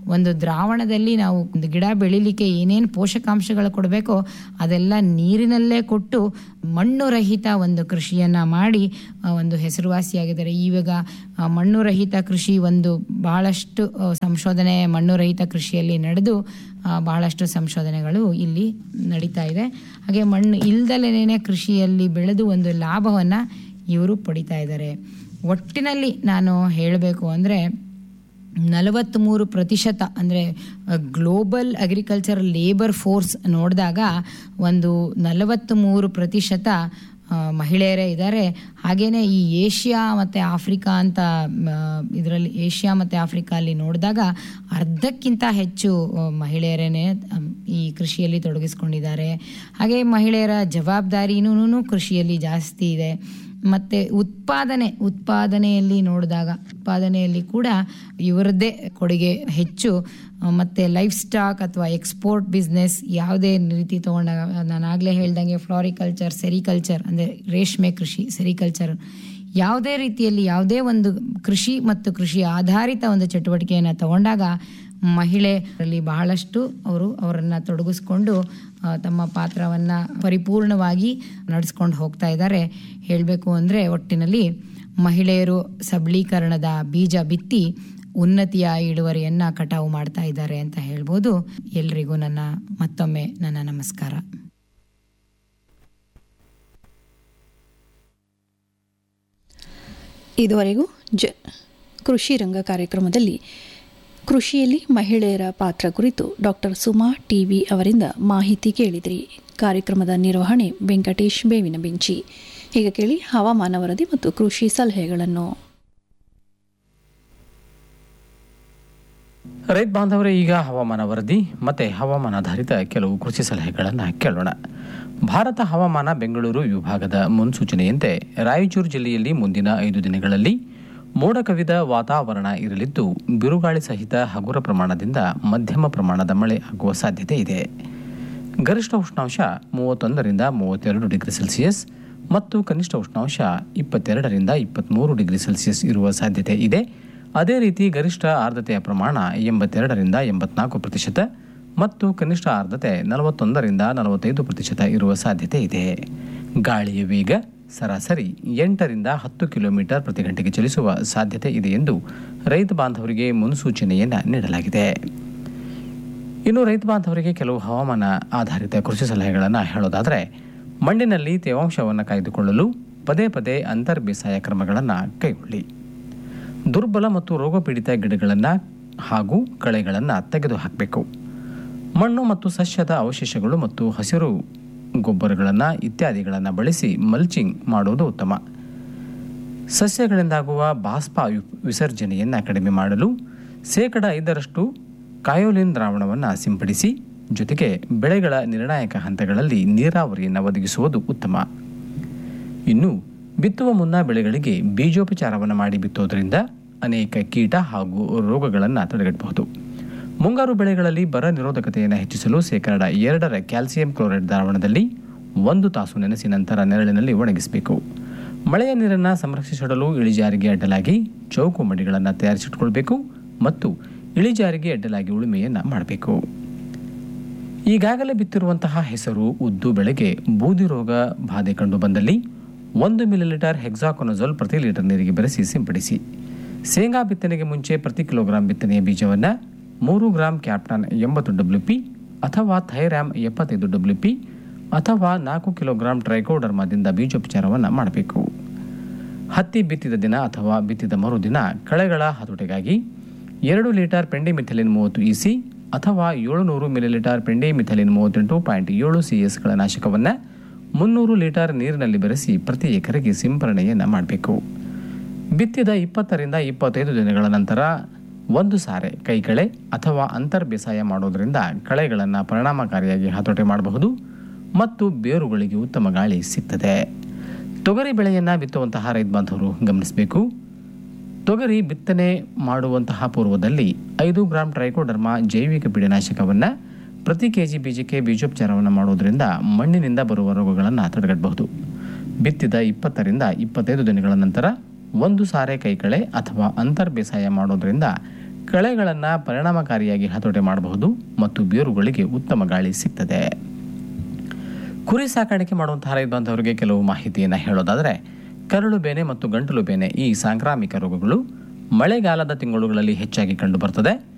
ಒಂದು ದ್ರಾವಣದಲ್ಲಿ ನಾವು ಒಂದು ಗಿಡ ಬೆಳಿಲಿಕ್ಕೆ ಏನೇನು ಪೋಷಕಾಂಶಗಳು ಕೊಡಬೇಕೋ ಅದೆಲ್ಲ ನೀರಿನಲ್ಲೇ ಕೊಟ್ಟು ಮಣ್ಣು ರಹಿತ ಒಂದು ಕೃಷಿಯನ್ನ ಮಾಡಿ ಆ, ಒಂದು ಹೆಸರುವಾಸಿಯಾಗಿದ್ದಾರೆ ಇವಾಗ ಆ, ಮಣ್ಣು ರಹಿತ ಕೃಷಿ ಒಂದು ಬಹಳಷ್ಟು ಆ, ಸಂಶೋಧನೆ ಮಣ್ಣು ರಹಿತ ಕೃಷಿಯಲ್ಲಿ ನಡೆದು ಆ, ಬಹಳಷ್ಟು ಸಂಶೋಧನೆಗಳು ಇಲ್ಲಿ ನಡೀತಾ ಇದೆ ಹಾಗೆ ಮಣ್ಣು ಇಲ್ದಲೇನೆ ಕೃಷಿಯಲ್ಲಿ ಬೆಳೆದು ಒಂದು ಲಾಭವನ್ನ ಇವರು ಪಡಿತಾ ಇದ್ದಾರೆ ಒಟ್ಟಿನಲ್ಲಿ ನಾನು ಹೇಳಬೇಕು ಅಂದರೆ ನಲವತ್ತ್ಮೂರು ಪ್ರತಿಶತ ಅಂದರೆ ಗ್ಲೋಬಲ್ ಅಗ್ರಿಕಲ್ಚರ್ ಲೇಬರ್ ಫೋರ್ಸ್ ನೋಡಿದಾಗ ಒಂದು ನಲವತ್ತ್ಮೂರು ಪ್ರತಿಶತ ಆ, ಮಹಿಳೆಯರೇ ಇದ್ದಾರೆ ಹಾಗೇನೆ ಈ ಏಷ್ಯಾ ಮತ್ತು ಆಫ್ರಿಕಾ ಅಂತ ಇದರಲ್ಲಿ ಏಷ್ಯಾ ಮತ್ತು ಆಫ್ರಿಕಾ ಅಲ್ಲಿ ನೋಡಿದಾಗ ಅರ್ಧಕ್ಕಿಂತ ಹೆಚ್ಚು ಆ, ಮಹಿಳೆಯರೇನೆ ಅಮ್, ಈ ಕೃಷಿಯಲ್ಲಿ ತೊಡಗಿಸ್ಕೊಂಡಿದ್ದಾರೆ ಹಾಗೆ ಮಹಿಳೆಯರ ಜವಾಬ್ದಾರಿನೂ ಕೃಷಿಯಲ್ಲಿ ಜಾಸ್ತಿ ಇದೆ ಮತ್ತು ಉತ್ಪಾದನೆ ಉತ್ಪಾದನೆಯಲ್ಲಿ ನೋಡಿದಾಗ ಉತ್ಪಾದನೆಯಲ್ಲಿ ಕೂಡ ಇವರದ್ದೇ ಕೊಡುಗೆ ಹೆಚ್ಚು ಆ, ಮತ್ತೆ ಲೈಫ್ ಸ್ಟಾಕ್ ಅಥವಾ ಎಕ್ಸ್ಪೋರ್ಟ್ ಬಿಸ್ನೆಸ್ ಯಾವುದೇ ರೀತಿ ತೊಗೊಂಡಾಗ ನಾನು ಆಗಲೇ ಹೇಳ್ದಂಗೆ ಫ್ಲಾರಿಕಲ್ಚರ್ ಸೆರಿಕಲ್ಚರ್ ಅಂದರೆ ರೇಷ್ಮೆ ಕೃಷಿ ಸೆರಿಕಲ್ಚರ್ ಯಾವುದೇ ರೀತಿಯಲ್ಲಿ ಯಾವುದೇ ಒಂದು ಕೃಷಿ ಮತ್ತು ಕೃಷಿ ಆಧಾರಿತ ಒಂದು ಚಟುವಟಿಕೆಯನ್ನು ತಗೊಂಡಾಗ ಮಹಿಳೆಯರಲ್ಲಿ ಬಹಳಷ್ಟು ಅವರು ಅವರನ್ನು ತೊಡಗಿಸ್ಕೊಂಡು ಆ, ತಮ್ಮ ಪಾತ್ರವನ್ನು ಪರಿಪೂರ್ಣವಾಗಿ ನಡೆಸ್ಕೊಂಡು ಹೋಗ್ತಾ ಇದ್ದಾರೆ ಹೇಳಬೇಕು ಅಂದರೆ ಒಟ್ಟಿನಲ್ಲಿ ಮಹಿಳೆಯರು ಸಬಲೀಕರಣದ ಬೀಜ ಬಿತ್ತಿ ಉನ್ನತಿಯ ಇಳುವರಿಯನ್ನು ಕಟಾವು ಮಾಡ್ತಾ ಇದ್ದಾರೆ ಅಂತ ಹೇಳ್ಬೋದು ಎಲ್ರಿಗೂ ನನ್ನ ಮತ್ತೊಮ್ಮೆ ನನ್ನ ನಮಸ್ಕಾರ ಇದುವರೆಗೂ ಜ ಕೃಷಿ ರಂಗ ಕಾರ್ಯಕ್ರಮದಲ್ಲಿ ಕೃಷಿಯಲ್ಲಿ ಮಹಿಳೆಯರ ಪಾತ್ರ ಕುರಿತು ಡಾಕ್ಟರ್ ಸುಮಾ ಟಿವಿ ಅವರಿಂದ ಮಾಹಿತಿ ಕೇಳಿದ್ರಿ ಕಾರ್ಯಕ್ರಮದ ನಿರ್ವಹಣೆ ವೆಂಕಟೇಶ್ ಬೇವಿನ ಬೆಂಚಿ ಈಗ ಕೇಳಿ ಹವಾಮಾನ ವರದಿ ಮತ್ತು ಕೃಷಿ ಸಲಹೆಗಳನ್ನು ರೈತ ಬಾಂಧವರೇ ಈಗ ಹವಾಮಾನ ವರದಿ ಮತ್ತೆ ಹವಾಮಾನಾಧಾರಿತ ಕೆಲವು ಕೃಷಿ ಸಲಹೆಗಳನ್ನು ಕೇಳೋಣ ಭಾರತ ಹವಾಮಾನ ಬೆಂಗಳೂರು ವಿಭಾಗದ ಮುನ್ಸೂಚನೆಯಂತೆ ರಾಯಚೂರು ಜಿಲ್ಲೆಯಲ್ಲಿ ಮುಂದಿನ ಐದು ದಿನಗಳಲ್ಲಿ ಮೋಡ ಕವಿದ ವಾತಾವರಣ ಇರಲಿದ್ದು ಬಿರುಗಾಳಿ ಸಹಿತ ಹಗುರ ಪ್ರಮಾಣದಿಂದ ಮಧ್ಯಮ ಪ್ರಮಾಣದ ಮಳೆ ಆಗುವ ಸಾಧ್ಯತೆ ಇದೆ ಗರಿಷ್ಠ ಉಷ್ಣಾಂಶ ಮೂವತ್ತೊಂದರಿಂದ ಮೂವತ್ತೆರಡು ಡಿಗ್ರಿ ಸೆಲ್ಸಿಯಸ್ ಮತ್ತು ಕನಿಷ್ಠ ಉಷ್ಣಾಂಶ ಇಪ್ಪತ್ತೆರಡರಿಂದ ಇಪ್ಪತ್ತ್ಮೂರು ಡಿಗ್ರಿ ಸೆಲ್ಸಿಯಸ್ ಇರುವ ಸಾಧ್ಯತೆ ಇದೆ ಅದೇ ರೀತಿ ಗರಿಷ್ಠ ಆರ್ದ್ರತೆಯ ಪ್ರಮಾಣ ಎಂಬತ್ತೆರಡರಿಂದ ಎಂಬತ್ನಾಲ್ಕು ಪ್ರತಿಶತ ಮತ್ತು ಕನಿಷ್ಠ ಆರ್ದ್ರತೆ ನಲವತ್ತೊಂದರಿಂದ ನಲವತ್ತೈದು ಪ್ರತಿಶತ ಇರುವ ಸಾಧ್ಯತೆ ಇದೆ ಗಾಳಿಯ ವೇಗ ಸರಾಸರಿ ಎಂಟರಿಂದ ಹತ್ತು ಕಿಲೋಮೀಟರ್ ಪ್ರತಿ ಗಂಟೆಗೆ ಚಲಿಸುವ ಸಾಧ್ಯತೆ ಇದೆ ಎಂದು ರೈತ ಬಾಂಧವರಿಗೆ ಮುನ್ಸೂಚನೆಯನ್ನು ನೀಡಲಾಗಿದೆ ಇನ್ನು ರೈತ ಬಾಂಧವರಿಗೆ ಕೆಲವು ಹವಾಮಾನ ಆಧಾರಿತ ಕೃಷಿ ಸಲಹೆಗಳನ್ನು ಹೇಳೋದಾದರೆ ಮಣ್ಣಿನಲ್ಲಿ ತೇವಾಂಶವನ್ನು ಕಾಯ್ದುಕೊಳ್ಳಲು ಪದೇ ಪದೇ ಅಂತರ್ ಬೇಸಾಯ ಕ್ರಮಗಳನ್ನು ಕೈಗೊಳ್ಳಿ ದುರ್ಬಲ ಮತ್ತು ರೋಗಪೀಡಿತ ಗಿಡಗಳನ್ನು ಹಾಗೂ ಕಳೆಗಳನ್ನು ತೆಗೆದುಹಾಕಬೇಕು ಮಣ್ಣು ಮತ್ತು ಸಸ್ಯದ ಅವಶೇಷಗಳು ಮತ್ತು ಹಸಿರು ಗೊಬ್ಬರಗಳನ್ನು ಇತ್ಯಾದಿಗಳನ್ನು ಬಳಸಿ ಮಲ್ಚಿಂಗ್ ಮಾಡುವುದು ಉತ್ತಮ ಸಸ್ಯಗಳಿಂದಾಗುವ ಬಾಷ್ಪ ವಿ- ವಿಸರ್ಜನೆಯನ್ನು ಕಡಿಮೆ ಮಾಡಲು ಶೇಕಡ ಐದರಷ್ಟು ಕಾಯೋಲಿನ್ ದ್ರಾವಣವನ್ನು ಸಿಂಪಡಿಸಿ ಜೊತೆಗೆ ಬೆಳೆಗಳ ನಿರ್ಣಾಯಕ ಹಂತಗಳಲ್ಲಿ ನೀರಾವರಿಯನ್ನು ಒದಗಿಸುವುದು ಉತ್ತಮ ಇನ್ನು ಬಿತ್ತುವ ಮುನ್ನ ಬೆಳೆಗಳಿಗೆ ಬೀಜೋಪಚಾರವನ್ನು ಮಾಡಿ ಬಿತ್ತೋದ್ರಿಂದ ಅನೇಕ ಕೀಟ ಹಾಗೂ ರೋಗಗಳನ್ನು ತಡೆಗಟ್ಟಬಹುದು ಮುಂಗಾರು ಬೆಳೆಗಳಲ್ಲಿ ಬರ ನಿರೋಧಕತೆಯನ್ನು ಹೆಚ್ಚಿಸಲು ಶೇಕಡ ಎರಡರ ಕ್ಯಾಲ್ಸಿಯಂ ಕ್ಲೋರೈಡ್ ದ್ರಾವಣದಲ್ಲಿ ಒಂದು ತಾಸು ನೆನೆಸಿ ನಂತರ ನೆರಳಿನಲ್ಲಿ ಒಣಗಿಸಬೇಕು ಮಳೆಯ ನೀರನ್ನು ಸಂರಕ್ಷಿಸಿಡಲು ಇಳಿಜಾರಿಗೆ ಅಡ್ಡಲಾಗಿ ಚೌಕು ಮಡಿಗಳನ್ನು ತಯಾರಿಸಿಟ್ಕೊಳ್ಬೇಕು ಮತ್ತು ಇಳಿಜಾರಿಗೆ ಅಡ್ಡಲಾಗಿ ಉಳುಮೆಯನ್ನು ಮಾಡಬೇಕು ಈಗಾಗಲೇ ಬಿತ್ತಿರುವಂತಹ ಹೆಸರು ಉದ್ದು ಬೆಳೆಗೆ ಬೂದಿ ರೋಗ ಬಾಧೆ ಕಂಡು ಬಂದಲ್ಲಿ ಒಂದು ಮಿಲಿಲೀಟರ್ ಹೆಕ್ಸಾಕೊನಜೋಲ್ ಪ್ರತಿ ಲೀಟರ್ ನೀರಿಗೆ ಬೆರೆಸಿ ಸಿಂಪಡಿಸಿ ಶೇಂಗಾ ಬಿತ್ತನೆಗೆ ಮುಂಚೆ ಪ್ರತಿ ಕಿಲೋಗ್ರಾಂ ಬಿತ್ತನೆಯ ಬೀಜವನ್ನು ಮೂರು ಗ್ರಾಂ ಕ್ಯಾಪ್ಟಾನ್ ಎಂಬತ್ತು ಡಬ್ಲ್ಯೂ ಪಿ ಅಥವಾ ಥೈರಾಮ್ ಎಪ್ಪತ್ತೈದು ಡಬ್ಲ್ಯೂ ಪಿ ಅಥವಾ ನಾಲ್ಕು ಕಿಲೋಗ್ರಾಂ ಟ್ರೈಕೋಡರ್ಮಾದಿಂದ ಬೀಜೋಪಚಾರವನ್ನು ಮಾಡಬೇಕು ಹತ್ತಿ ಬಿತ್ತಿದ ದಿನ ಅಥವಾ ಬಿತ್ತಿದ ಮರುದಿನ ಕಳೆಗಳ ಹತೋಟಿಗಾಗಿ ಎರಡು ಲೀಟರ್ ಪೆಂಡಿಮಿಥಲಿನ್ ಮೂವತ್ತು ಇಸಿ ಅಥವಾ ಏಳುನೂರು ಮಿಲಿಲೀಟರ್ ಪೆಂಡಿಮಿಥಲಿನ್ ಮೂವತ್ತೆಂಟು ಪಾಯಿಂಟ್ ಏಳು ಸಿ ಎಸ್ಗಳ ನಾಶಕವನ್ನು ಮುನ್ನೂರು ಲೀಟರ್ ನೀರಿನಲ್ಲಿ ಬೆರೆಸಿ ಪ್ರತಿ ಎಕರೆಗೆ ಸಿಂಪರಣೆಯನ್ನು ಮಾಡಬೇಕು ಬಿತ್ತಿದ ಇಪ್ಪತ್ತರಿಂದ ಇಪ್ಪತ್ತೈದು ದಿನಗಳ ನಂತರ ಒಂದು ಸಾರೆ ಕೈಕಳೆ ಅಥವಾ ಅಂತರ್ ಬೇಸಾಯ ಮಾಡೋದರಿಂದ ಕಳೆಗಳನ್ನು ಪರಿಣಾಮಕಾರಿಯಾಗಿ ಹತೋಟಿ ಮಾಡಬಹುದು ಮತ್ತು ಬೇರುಗಳಿಗೆ ಉತ್ತಮ ಗಾಳಿ ಸಿಗ್ತದೆ ತೊಗರಿ ಬೆಳೆಯನ್ನು ಬಿತ್ತುವಂತಹ ರೈತ ಬಾಂಧವರು ಗಮನಿಸಬೇಕು ತೊಗರಿ ಬಿತ್ತನೆ ಮಾಡುವಂತಹ ಪೂರ್ವದಲ್ಲಿ ಐದು ಗ್ರಾಂ ಟ್ರೈಕೋಡರ್ಮಾ ಜೈವಿಕ ಪೀಡನಾಶಕವನ್ನು ಪ್ರತಿ ಕೆ ಜಿ ಬೀಜಕ್ಕೆ ಬೀಜೋಪಚಾರವನ್ನು ಮಾಡುವುದರಿಂದ ಮಣ್ಣಿನಿಂದ ಬರುವ ರೋಗಗಳನ್ನು ತಡೆಗಟ್ಟಬಹುದು ಬಿತ್ತಿದ ಇಪ್ಪತ್ತರಿಂದ ಇಪ್ಪತ್ತೈದು ದಿನಗಳ ನಂತರ ಒಂದು ಸಾರೆ ಕೈಕಳೆ ಅಥವಾ ಅಂತರ್ ಬೇಸಾಯ ಮಾಡೋದರಿಂದ ಕಳೆಗಳನ್ನು ಪರಿಣಾಮಕಾರಿಯಾಗಿ ಹತೋಟಿ ಮಾಡಬಹುದು ಮತ್ತು ಬೇರುಗಳಿಗೆ ಉತ್ತಮ ಗಾಳಿ ಸಿಗ್ತದೆ ಕುರಿ ಸಾಕಾಣಿಕೆ ಮಾಡುವಂತಹ ರೈತ ಬಾಂಧವರಿಗೆ ಕೆಲವು ಮಾಹಿತಿಯನ್ನು ಹೇಳೋದಾದರೆ ಕರಳು ಬೇನೆ ಮತ್ತು ಗಂಟಲು ಬೇನೆ ಈ ಸಾಂಕ್ರಾಮಿಕ ರೋಗಗಳು ಮಳೆಗಾಲದ ತಿಂಗಳುಗಳಲ್ಲಿ ಹೆಚ್ಚಾಗಿ ಕಂಡುಬರ್ತದೆ